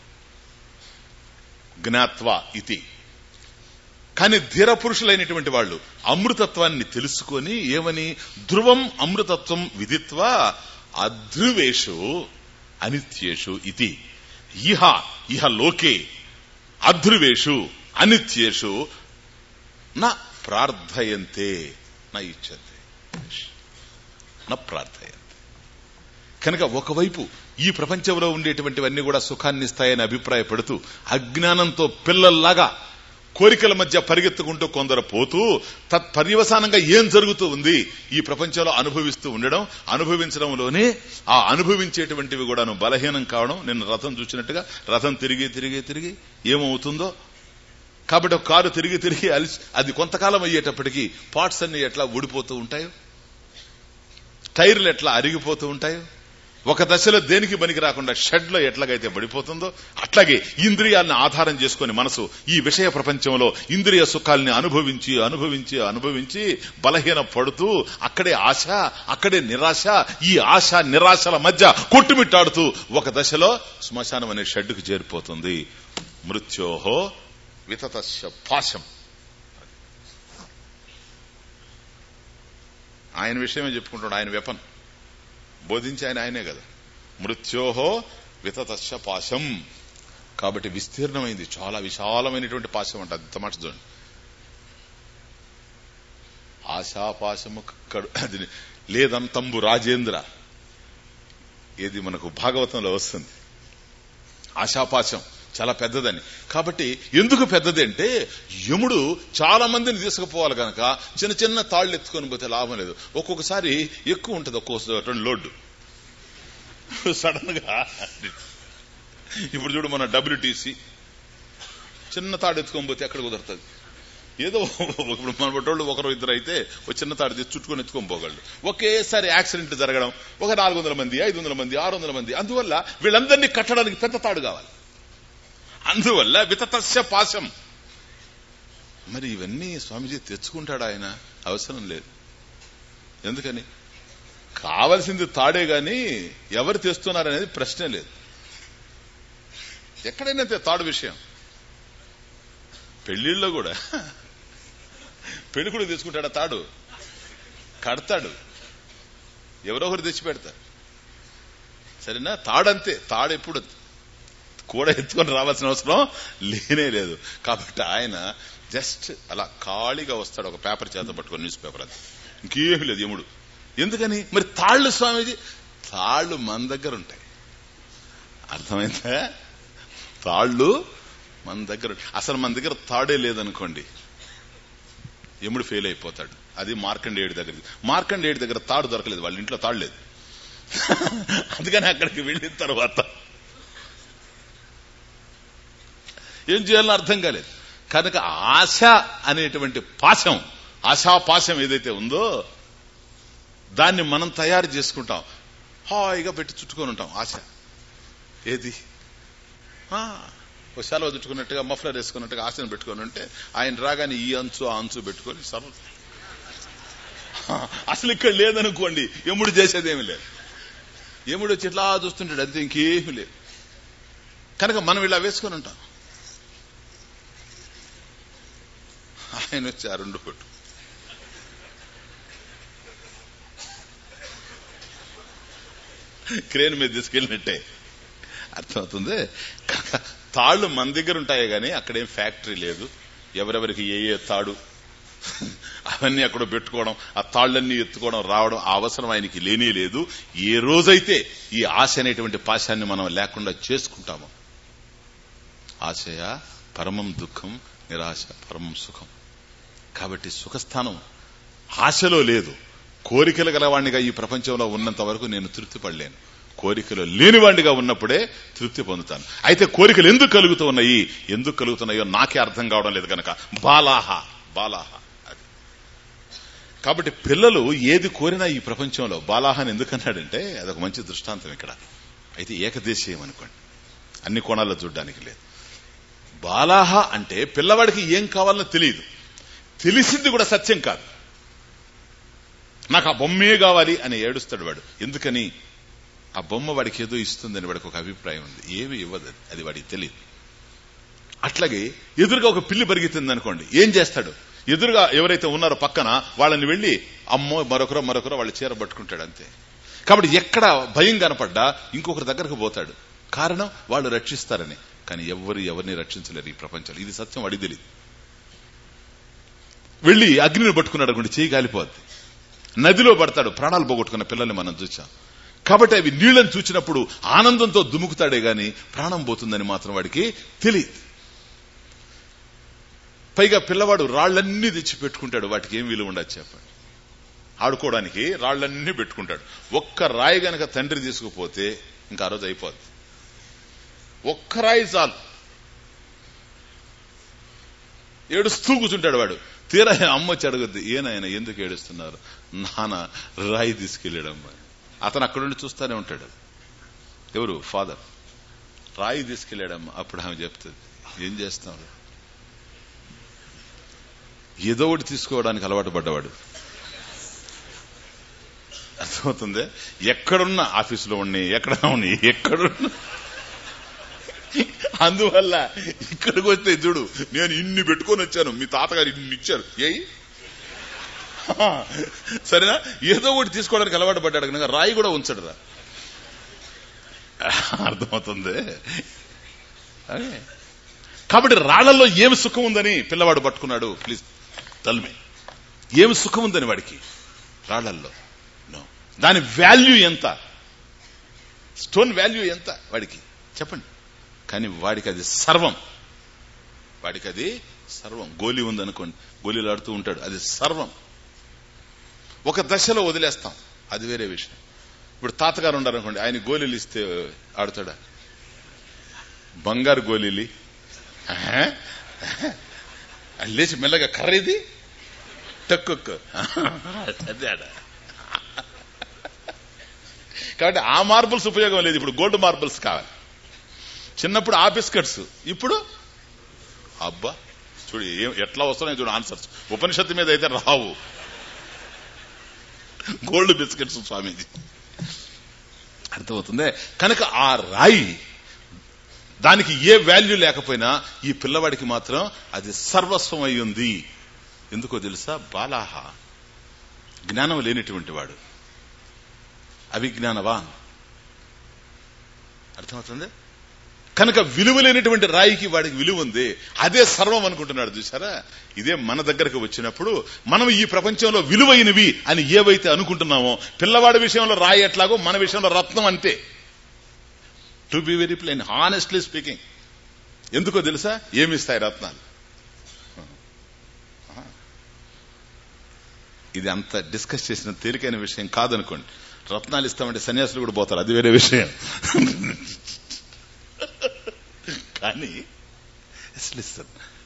జ్ఞాత్వ ఇది కానీ ధీర పురుషులైనటువంటి వాళ్ళు అమృతత్వాన్ని తెలుసుకొని ఏమని ధ్రువం అమృతత్వం విదిత్వ అధ్రువేషు అనిత్యేషు ఇది ఇహ ఇహ లోకే అధ్రువేషు అనిత్యేషు నా ప్రార్థయంతే నా ఇచ్చంతే నా ప్రార్థయంతే కనుక ఒకవైపు ఈ ప్రపంచంలో ఉండేటువంటివన్నీ కూడా సుఖాన్ని ఇస్తాయని అభిప్రాయపడుతూ అజ్ఞానంతో పిల్లల్లాగా కోరికల మధ్య పరిగెత్తుకుంటూ కొందరు పోతూ తత్పర్యవసానంగా ఏం జరుగుతూ ఉంది ఈ ప్రపంచంలో అనుభవిస్తూ ఉండడం అనుభవించడంలోనే ఆ అనుభవించేటువంటివి కూడాను బలహీనం కావడం నిన్న రథం చూసినట్టుగా రథం తిరిగి తిరిగి తిరిగి ఏమవుతుందో కాబట్టి ఒక కారు తిరిగి తిరిగి అలిసి అది కొంతకాలం అయ్యేటప్పటికీ పార్ట్స్ అన్ని ఎట్లా ఊడిపోతూ ఉంటాయో టైర్లు ఎట్లా అరిగిపోతూ ఉంటాయో ఒక దశలో దేనికి పనికి రాకుండా షెడ్ లో ఎట్లాగైతే పడిపోతుందో అట్లాగే ఇంద్రియాలను ఆధారం చేసుకుని మనసు ఈ విషయ ప్రపంచంలో ఇంద్రియ సుఖాల్ని అనుభవించి అనుభవించి అనుభవించి బలహీన పడుతూ అక్కడే ఆశ అక్కడే నిరాశ ఈ ఆశ నిరాశల మధ్య కొట్టుమిట్టాడుతూ ఒక దశలో శ్మశానం అనే షెడ్డుకు చేరిపోతుంది మృత్యోహో వితతస్య పాశం ఆయన విషయమే చెప్పుకుంటాడు ఆయన వెపన్ బోధించి ఆయన ఆయనే కదా మృత్యోహో వితతస్య పాశం కాబట్టి విస్తీర్ణమైంది చాలా విశాలమైనటువంటి పాశం అంట అది తమాష చూడండి ఆశాపాశము కడు అది లేదంతంబు రాజేంద్ర ఏది మనకు భాగవతంలో వస్తుంది ఆశాపాశం చాలా పెద్దదని కాబట్టి ఎందుకు పెద్దది అంటే యముడు చాలా మందిని తీసుకుపోవాలి కనుక చిన్న చిన్న తాళ్ళు ఎత్తుకొని పోతే లాభం లేదు ఒక్కొక్కసారి ఎక్కువ ఉంటుంది ఒక్కొక్క లోడ్డు సడన్ గా ఇప్పుడు చూడు మన డబ్ల్యూటీసీ చిన్న తాడు ఎత్తుకొని పోతే ఎక్కడ కుదురుతుంది ఏదో ఇప్పుడు మన బట్టోళ్ళు ఒకరు ఇద్దరు అయితే ఒక చిన్న తాడు తీసి చుట్టుకొని ఎత్తుకొని పోగలడు ఒకేసారి యాక్సిడెంట్ జరగడం ఒక నాలుగు వందల మంది ఐదు వందల మంది ఆరు వందల మంది అందువల్ల వీళ్ళందరినీ కట్టడానికి పెద్ద తాడు కావాలి అందువల్ల వితతస్య పాశం మరి ఇవన్నీ స్వామీజీ తెచ్చుకుంటాడు ఆయన అవసరం లేదు ఎందుకని కావలసింది తాడే గాని ఎవరు తెస్తున్నారనేది ప్రశ్నే లేదు ఎక్కడైనా తాడు విషయం పెళ్లిళ్ళలో కూడా పెళ్లి కూడా తెచ్చుకుంటాడా తాడు కడతాడు ఎవరో ఒకరు తెచ్చి పెడతారు సరేనా తాడంతే తాడు ఎప్పుడు కూడా ఎత్తుకొని రావాల్సిన అవసరం లేనే లేదు కాబట్టి ఆయన జస్ట్ అలా ఖాళీగా వస్తాడు ఒక పేపర్ చేత పట్టుకొని న్యూస్ పేపర్ అది ఇంకేమీ లేదు యముడు ఎందుకని మరి తాళ్ళు స్వామీజీ తాళ్ళు మన దగ్గర ఉంటాయి అర్థమైందా తాళ్ళు మన దగ్గర అసలు మన దగ్గర తాడే లేదనుకోండి యముడు ఫెయిల్ అయిపోతాడు అది మార్కండేయుడి దగ్గర మార్కండేయుడి దగ్గర తాడు దొరకలేదు వాళ్ళ ఇంట్లో తాడు లేదు అందుకని అక్కడికి వెళ్ళిన తర్వాత ఏం చేయాలో అర్థం కాలేదు కనుక ఆశ అనేటువంటి పాశం ఆశాపాశం ఏదైతే ఉందో దాన్ని మనం తయారు చేసుకుంటాం హాయిగా పెట్టి చుట్టుకొని ఉంటాం ఆశ ఏది ఒక సెలవు చుట్టుకున్నట్టుగా మఫ్లర్ వేసుకున్నట్టుగా ఆశను పెట్టుకొని ఉంటే ఆయన రాగానే ఈ అంచు ఆ అంచు పెట్టుకొని సర్వ అసలు ఇక్కడ లేదనుకోండి ఎముడు చేసేదేమీ లేదు ఎముడు వచ్చి ఇట్లా చూస్తుంటాడు అంతే ఇంకేమీ లేదు కనుక మనం ఇలా వేసుకొని ఉంటాం ఆయన వచ్చి ఆ రెండు కొట్టు క్రేన్ మీద తీసుకెళ్ళినట్టే అర్థమవుతుంది తాళ్ళు మన దగ్గర ఉంటాయి కానీ అక్కడేం ఫ్యాక్టరీ లేదు ఎవరెవరికి ఏ ఏ తాడు అవన్నీ అక్కడ పెట్టుకోవడం ఆ తాళ్ళన్నీ ఎత్తుకోవడం రావడం ఆ అవసరం ఆయనకి లేనే లేదు ఏ రోజైతే ఈ ఆశ అనేటువంటి పాశాన్ని మనం లేకుండా చేసుకుంటామో ఆశయ పరమం దుఃఖం నిరాశ పరమం సుఖం కాబట్టి సుఖస్థానం ఆశలో లేదు కోరికలు గలవాణ్ణిగా ఈ ప్రపంచంలో ఉన్నంత వరకు నేను తృప్తి పడలేను కోరికలు లేనివాడిగా ఉన్నప్పుడే తృప్తి పొందుతాను అయితే కోరికలు ఎందుకు కలుగుతూ ఉన్నాయి ఎందుకు కలుగుతున్నాయో నాకే అర్థం కావడం లేదు కనుక బాలాహ బాలాహ అది కాబట్టి పిల్లలు ఏది కోరినా ఈ ప్రపంచంలో బాలాహని ఎందుకన్నాడంటే అదొక మంచి దృష్టాంతం ఇక్కడ అయితే ఏకదేశీయం అనుకోండి అన్ని కోణాల్లో చూడడానికి లేదు బాలాహ అంటే పిల్లవాడికి ఏం కావాలనో తెలియదు తెలిసింది కూడా సత్యం కాదు నాకు ఆ బొమ్మే కావాలి అని ఏడుస్తాడు వాడు ఎందుకని ఆ బొమ్మ వాడికి ఏదో ఇస్తుందని వాడికి ఒక అభిప్రాయం ఉంది ఏమి ఇవ్వదు అది. అది వాడికి తెలియదు అట్లాగే ఎదురుగా ఒక పిల్లి పరిగెత్తింది అనుకోండి ఏం చేస్తాడు ఎదురుగా ఎవరైతే ఉన్నారో పక్కన వాళ్ళని వెళ్లి అమ్మో మరొకరో మరొకరో వాళ్ళు చీర పట్టుకుంటాడు అంతే కాబట్టి ఎక్కడ భయం కనపడ్డా ఇంకొకరి దగ్గరకు పోతాడు కారణం వాళ్ళు రక్షిస్తారని కానీ ఎవరు ఎవరిని రక్షించలేరు ఈ ప్రపంచంలో ఇది సత్యం వాడికి తెలియదు వెళ్లి అగ్నిని పట్టుకున్నాడు అనుకోండి చేయి కాలిపోద్ది నదిలో పడతాడు ప్రాణాలు పోగొట్టుకున్న పిల్లల్ని మనం చూచాం కాబట్టి అవి నీళ్లను చూచినప్పుడు ఆనందంతో దుముకుతాడే గాని ప్రాణం పోతుందని మాత్రం వాడికి తెలియదు పైగా పిల్లవాడు రాళ్లన్నీ తెచ్చి పెట్టుకుంటాడు వాటికి ఏం విలువ ఉండదు చెప్పండి ఆడుకోవడానికి రాళ్లన్నీ పెట్టుకుంటాడు ఒక్క రాయి గనక తండ్రి తీసుకుపోతే ఇంకా ఆ రోజు అయిపోద్ది ఒక్క రాయి చాలు ఏడుస్తూ కూర్చుంటాడు వాడు తీరా అమ్మ వచ్చి అడుగుద్ది ఏనాయన ఎందుకు ఏడుస్తున్నారు నాన్న రాయి తీసుకెళ్ళాడమ్మా అతను అక్కడుండి చూస్తానే ఉంటాడు ఎవరు ఫాదర్ రాయి తీసుకెళ్ళాడమ్మా అప్పుడు ఆమె చెప్తుంది ఏం చేస్తాం ఏదో ఒకటి తీసుకోవడానికి అలవాటు పడ్డవాడు అర్థమవుతుంది ఎక్కడున్నా ఆఫీసులో ఉన్ని ఎక్కడ ఉన్ని ఎక్కడున్నా అందువల్ల ఇక్కడికి వస్తే చూడు నేను ఇన్ని పెట్టుకొని వచ్చాను మీ తాతగారు ఇన్ని ఇచ్చారు ఏయి సరేనా ఏదో ఒకటి తీసుకోవడానికి అలవాటు పడ్డాడు కనుక రాయి కూడా ఉంచడు రా అర్థమవుతుంది అదే. కాబట్టి రాళ్లలో ఏమి సుఖం ఉందని పిల్లవాడు పట్టుకున్నాడు ప్లీజ్ తల్మే ఏమి సుఖం ఉందని వాడికి రాళ్లల్లో నో దాని వాల్యూ ఎంత స్టోన్ వాల్యూ ఎంత వాడికి చెప్పండి కానీ వాడికి అది సర్వం వాడికి అది సర్వం గోలీ ఉందనుకోండి గోళీలు ఆడుతూ ఉంటాడు అది సర్వం ఒక దశలో వదిలేస్తాం అది వేరే విషయం ఇప్పుడు తాతగారు ఉండారనుకోండి ఆయన గోళీలు ఇస్తే ఆడుతాడా బంగారు గోళీలి ఆహా. అది లేచి మెల్లగా కర్రీది టక్కొక్కు అదే ఆడ కాబట్టి ఆ మార్బుల్స్ ఉపయోగం లేదు ఇప్పుడు గోల్డ్ మార్బుల్స్ కావాలి చిన్నప్పుడు ఆ బిస్కెట్స్ ఇప్పుడు అబ్బా చూడు ఏం ఎట్లా వస్తున్నాయి చూడు ఆన్సర్స్ ఉపనిషత్తు మీద అయితే రావు గోల్డ్ బిస్కెట్స్ స్వామీజీ అర్థమవుతుంది కనుక ఆ రాయి దానికి ఏ వాల్యూ లేకపోయినా ఈ పిల్లవాడికి మాత్రం అది సర్వస్వం అయి ఉంది ఎందుకో తెలుసా బాలాహ జ్ఞానం లేనిటువంటి వాడు అవిజ్ఞానవాన్ అర్థమవుతుంది కనుక విలువ లేనటువంటి రాయికి వాడికి విలువ ఉంది అదే సర్వం అనుకుంటున్నాడు చూసారా ఇదే మన దగ్గరకు వచ్చినప్పుడు మనం ఈ ప్రపంచంలో విలువైనవి అని ఏవైతే అనుకుంటున్నామో పిల్లవాడి విషయంలో రాయి ఎట్లాగో మన విషయంలో రత్నం అంతే to be very plain honestly speaking ఎందుకో తెలుసా ఏమిస్తాయి రత్నాలు ఇది అంత డిస్కస్ చేసిన తేలికైన విషయం కాదనుకోండి రత్నాలు ఇస్తామంటే సన్యాసులు కూడా పోతారు అది వేరే విషయం కానీ listen.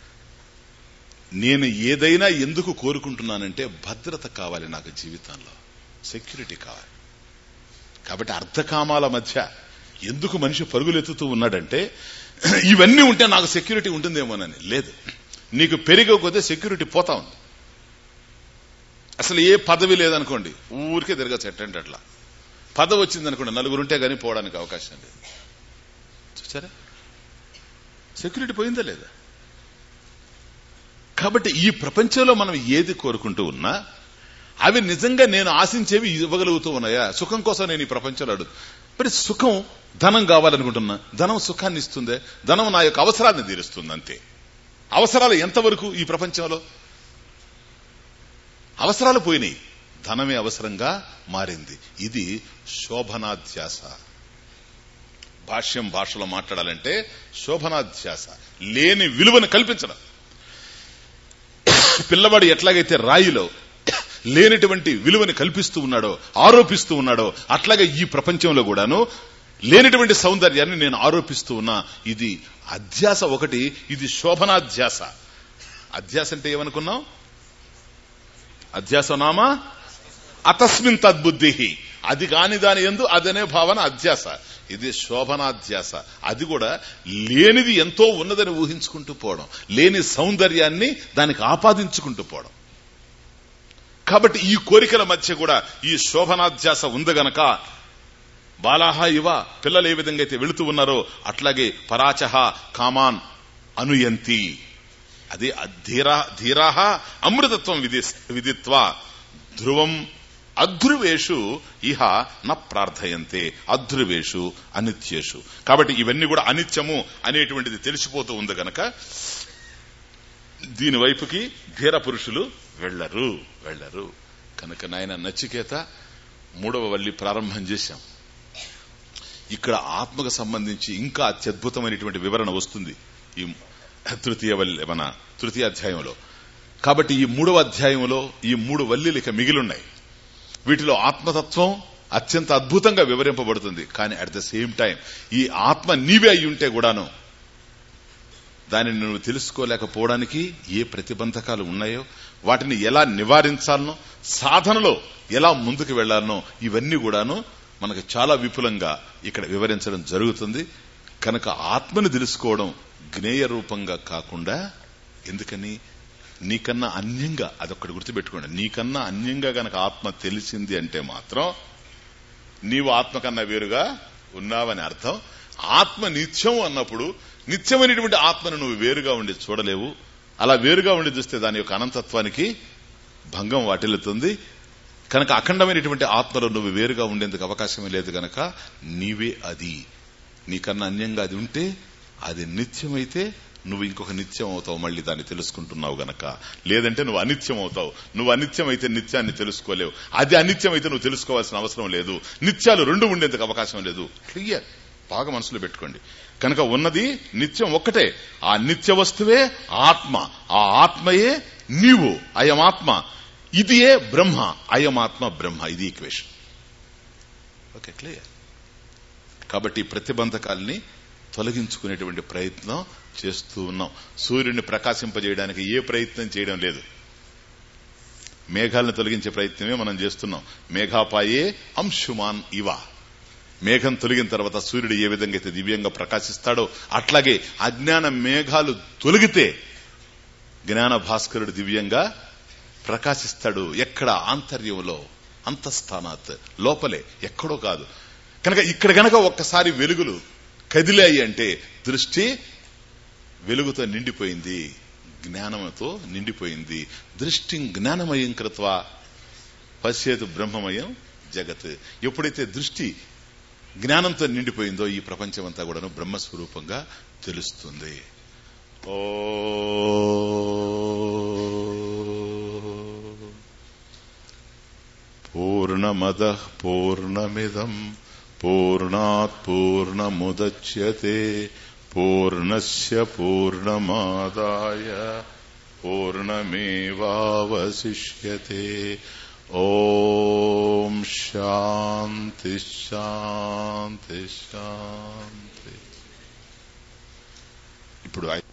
నేను ఏదైనా ఎందుకు కోరుకుంటున్నానంటే భద్రత కావాలి నాకు జీవితంలో సెక్యూరిటీ కావాలి కాబట్టి అర్ధకామాల మధ్య ఎందుకు మనిషి పరుగులెత్తుతూ ఉన్నాడంటే ఇవన్నీ ఉంటే నాకు సెక్యూరిటీ ఉంటుందేమోనని లేదు నీకు పెరిగకపోతే సెక్యూరిటీ పోతా ఉంది అసలు ఏ పదవి లేదనుకోండి ఊరికే తిరగచ్చు ఎట్టంటే అట్లా పదవి వచ్చిందనుకోండి నలుగురుంటే గానీ పోవడానికి అవకాశం లేదు చూసారా సెక్యూరిటీ పోయిందా లేదా కాబట్టి ఈ ప్రపంచంలో మనం ఏది కోరుకుంటూ ఉన్నా అవి నిజంగా నేను ఆశించేవి ఇవ్వగలుగుతూ ఉన్నాయా సుఖం కోసం నేను ఈ ప్రపంచంలో అడుగు మరి సుఖం ధనం కావాలనుకుంటున్నా ధనం సుఖాన్ని ఇస్తుందే ధనం నా యొక్క అవసరాన్ని తీరుస్తుంది అంతే అవసరాలు ఎంతవరకు ఈ ప్రపంచంలో అవసరాలు పోయినాయి ధనమే అవసరంగా మారింది ఇది శోభనాధ్యాస భాష్యం భాషలో మాట్లాడాలంటే శోభనాధ్యాస లేని విలువను కల్పించడం పిల్లవాడు ఎట్లాగైతే రాయిలో లేనటువంటి విలువని కల్పిస్తూ ఉన్నాడో ఆరోపిస్తూ ఉన్నాడో అట్లాగే ఈ ప్రపంచంలో కూడాను లేనటువంటి సౌందర్యాన్ని నేను ఆరోపిస్తూ ఉన్నా ఇది అధ్యాస ఒకటి ఇది శోభనాధ్యాస అధ్యాస అంటే ఏమనుకున్నాం అధ్యాస నామా అతస్మిన్ తద్బుద్ధి అది కాని దాని ఎందు అదనే భావన అధ్యాస ఇది శోభనాధ్యాస అది కూడా లేనిది ఎంతో ఉన్నదని ఊహించుకుంటూ పోవడం లేని సౌందర్యాన్ని దానికి ఆపాదించుకుంటూ పోవడం కాబట్టి ఈ కోరికల మధ్య కూడా ఈ శోభనాధ్యాస ఉంది గనక బాలాహ ఇవ పిల్లలు ఏ విధంగా అయితే వెళుతూ ఉన్నారో అట్లాగే పరాచహ కామాన్ అనుయంతి అదే ధీరా ధీరాహ అమృతత్వం విధి విదిత్వ ధ్రువం అధ్రువేషు ఇహ న ప్రార్థయంతే అధ్రువేషు అనిత్యేషు కాబట్టి ఇవన్నీ కూడా అనిత్యము అనేటువంటిది తెలిసిపోతూ ఉంది గనక దీని వైపుకి ధీర పురుషులు వెళ్లరు వెళ్లరు కనుక నాయన నచికేత మూడవ వల్లి ప్రారంభం చేశాం ఇక్కడ ఆత్మకు సంబంధించి ఇంకా అత్యద్భుతమైనటువంటి వివరణ వస్తుంది ఈ తృతీయ వల్లి మన తృతీయ అధ్యాయంలో కాబట్టి ఈ మూడవ అధ్యాయంలో ఈ మూడు వల్లీలు ఇక మిగిలిన్నాయి వీటిలో ఆత్మతత్వం అత్యంత అద్భుతంగా వివరింపబడుతుంది కానీ అట్ ద సేమ్ టైం ఈ ఆత్మ నీవే అయి ఉంటే కూడాను దానిని నువ్వు తెలుసుకోలేకపోవడానికి ఏ ప్రతిబంధకాలు ఉన్నాయో వాటిని ఎలా నివారించాలనో సాధనలో ఎలా ముందుకు వెళ్లాలనో ఇవన్నీ కూడాను మనకు చాలా విపులంగా ఇక్కడ వివరించడం జరుగుతుంది కనుక ఆత్మని తెలుసుకోవడం జ్ఞేయ రూపంగా కాకుండా ఎందుకని నీకన్నా అన్యంగా అదొక్కటి గుర్తుపెట్టుకోండి నీకన్నా అన్యంగా గనక ఆత్మ తెలిసింది అంటే మాత్రం నీవు ఆత్మ కన్నా వేరుగా ఉన్నావని అర్థం ఆత్మ నిత్యం అన్నప్పుడు నిత్యమైనటువంటి ఆత్మను నువ్వు వేరుగా ఉండి చూడలేవు అలా వేరుగా ఉండి చూస్తే దాని యొక్క అనంతత్వానికి భంగం వాటిల్లుతుంది కనుక అఖండమైనటువంటి ఆత్మలో నువ్వు వేరుగా ఉండేందుకు అవకాశమే లేదు గనక నీవే అది నీకన్నా అన్యంగా అది ఉంటే అది నిత్యమైతే నువ్వు ఇంకొక నిత్యం అవుతావు మళ్ళీ దాన్ని తెలుసుకుంటున్నావు గనక లేదంటే నువ్వు అనిత్యం అవుతావు నువ్వు అనిత్యం అయితే నిత్యాన్ని తెలుసుకోలేవు అది అనిత్యం అయితే నువ్వు తెలుసుకోవాల్సిన అవసరం లేదు నిత్యాలు రెండు ఉండేందుకు అవకాశం లేదు క్లియర్ బాగా మనసులో పెట్టుకోండి కనుక ఉన్నది నిత్యం ఒక్కటే ఆ నిత్య వస్తువే ఆత్మ ఆ ఆత్మయే నీవు అయం ఆత్మ ఇదియే బ్రహ్మ అయం ఆత్మ బ్రహ్మ ఇది ఈక్వేషన్ ఓకే క్లియర్ కాబట్టి ప్రతిబంధకాల్ని తొలగించుకునేటువంటి ప్రయత్నం చేస్తూ ఉన్నాం సూర్యుడిని ప్రకాశింపజేయడానికి ఏ ప్రయత్నం చేయడం లేదు మేఘాలను తొలగించే ప్రయత్నమే మనం చేస్తున్నాం మేఘాపాయే అంశుమాన్ ఇవ మేఘం తొలగిన తర్వాత సూర్యుడు ఏ విధంగా అయితే దివ్యంగా ప్రకాశిస్తాడో అట్లాగే అజ్ఞాన మేఘాలు తొలగితే జ్ఞాన భాస్కరుడు దివ్యంగా ప్రకాశిస్తాడు ఎక్కడ ఆంతర్యంలో అంతఃస్థానాత్ లోపలే ఎక్కడో కాదు కనుక ఇక్కడ గనక ఒక్కసారి వెలుగులు కదిలాయి అంటే దృష్టి వెలుగుతో నిండిపోయింది జ్ఞానంతో నిండిపోయింది దృష్టి జ్ఞానమయం కృత్వ పశ్చేతు బ్రహ్మమయం జగత్ ఎప్పుడైతే దృష్టి జ్ఞానంతో నిండిపోయిందో ఈ ప్రపంచం అంతా కూడాను బ్రహ్మస్వరూపంగా తెలుస్తుంది ఓ పూర్ణమద పూర్ణమిదం పూర్ణాత్ పూర్ణముద్యతే పూర్ణస్య పూర్ణమాదాయ పూర్ణమేవావశిష్యతే ఓం శాంతి శాంతి శాంతి ఇప్పుడు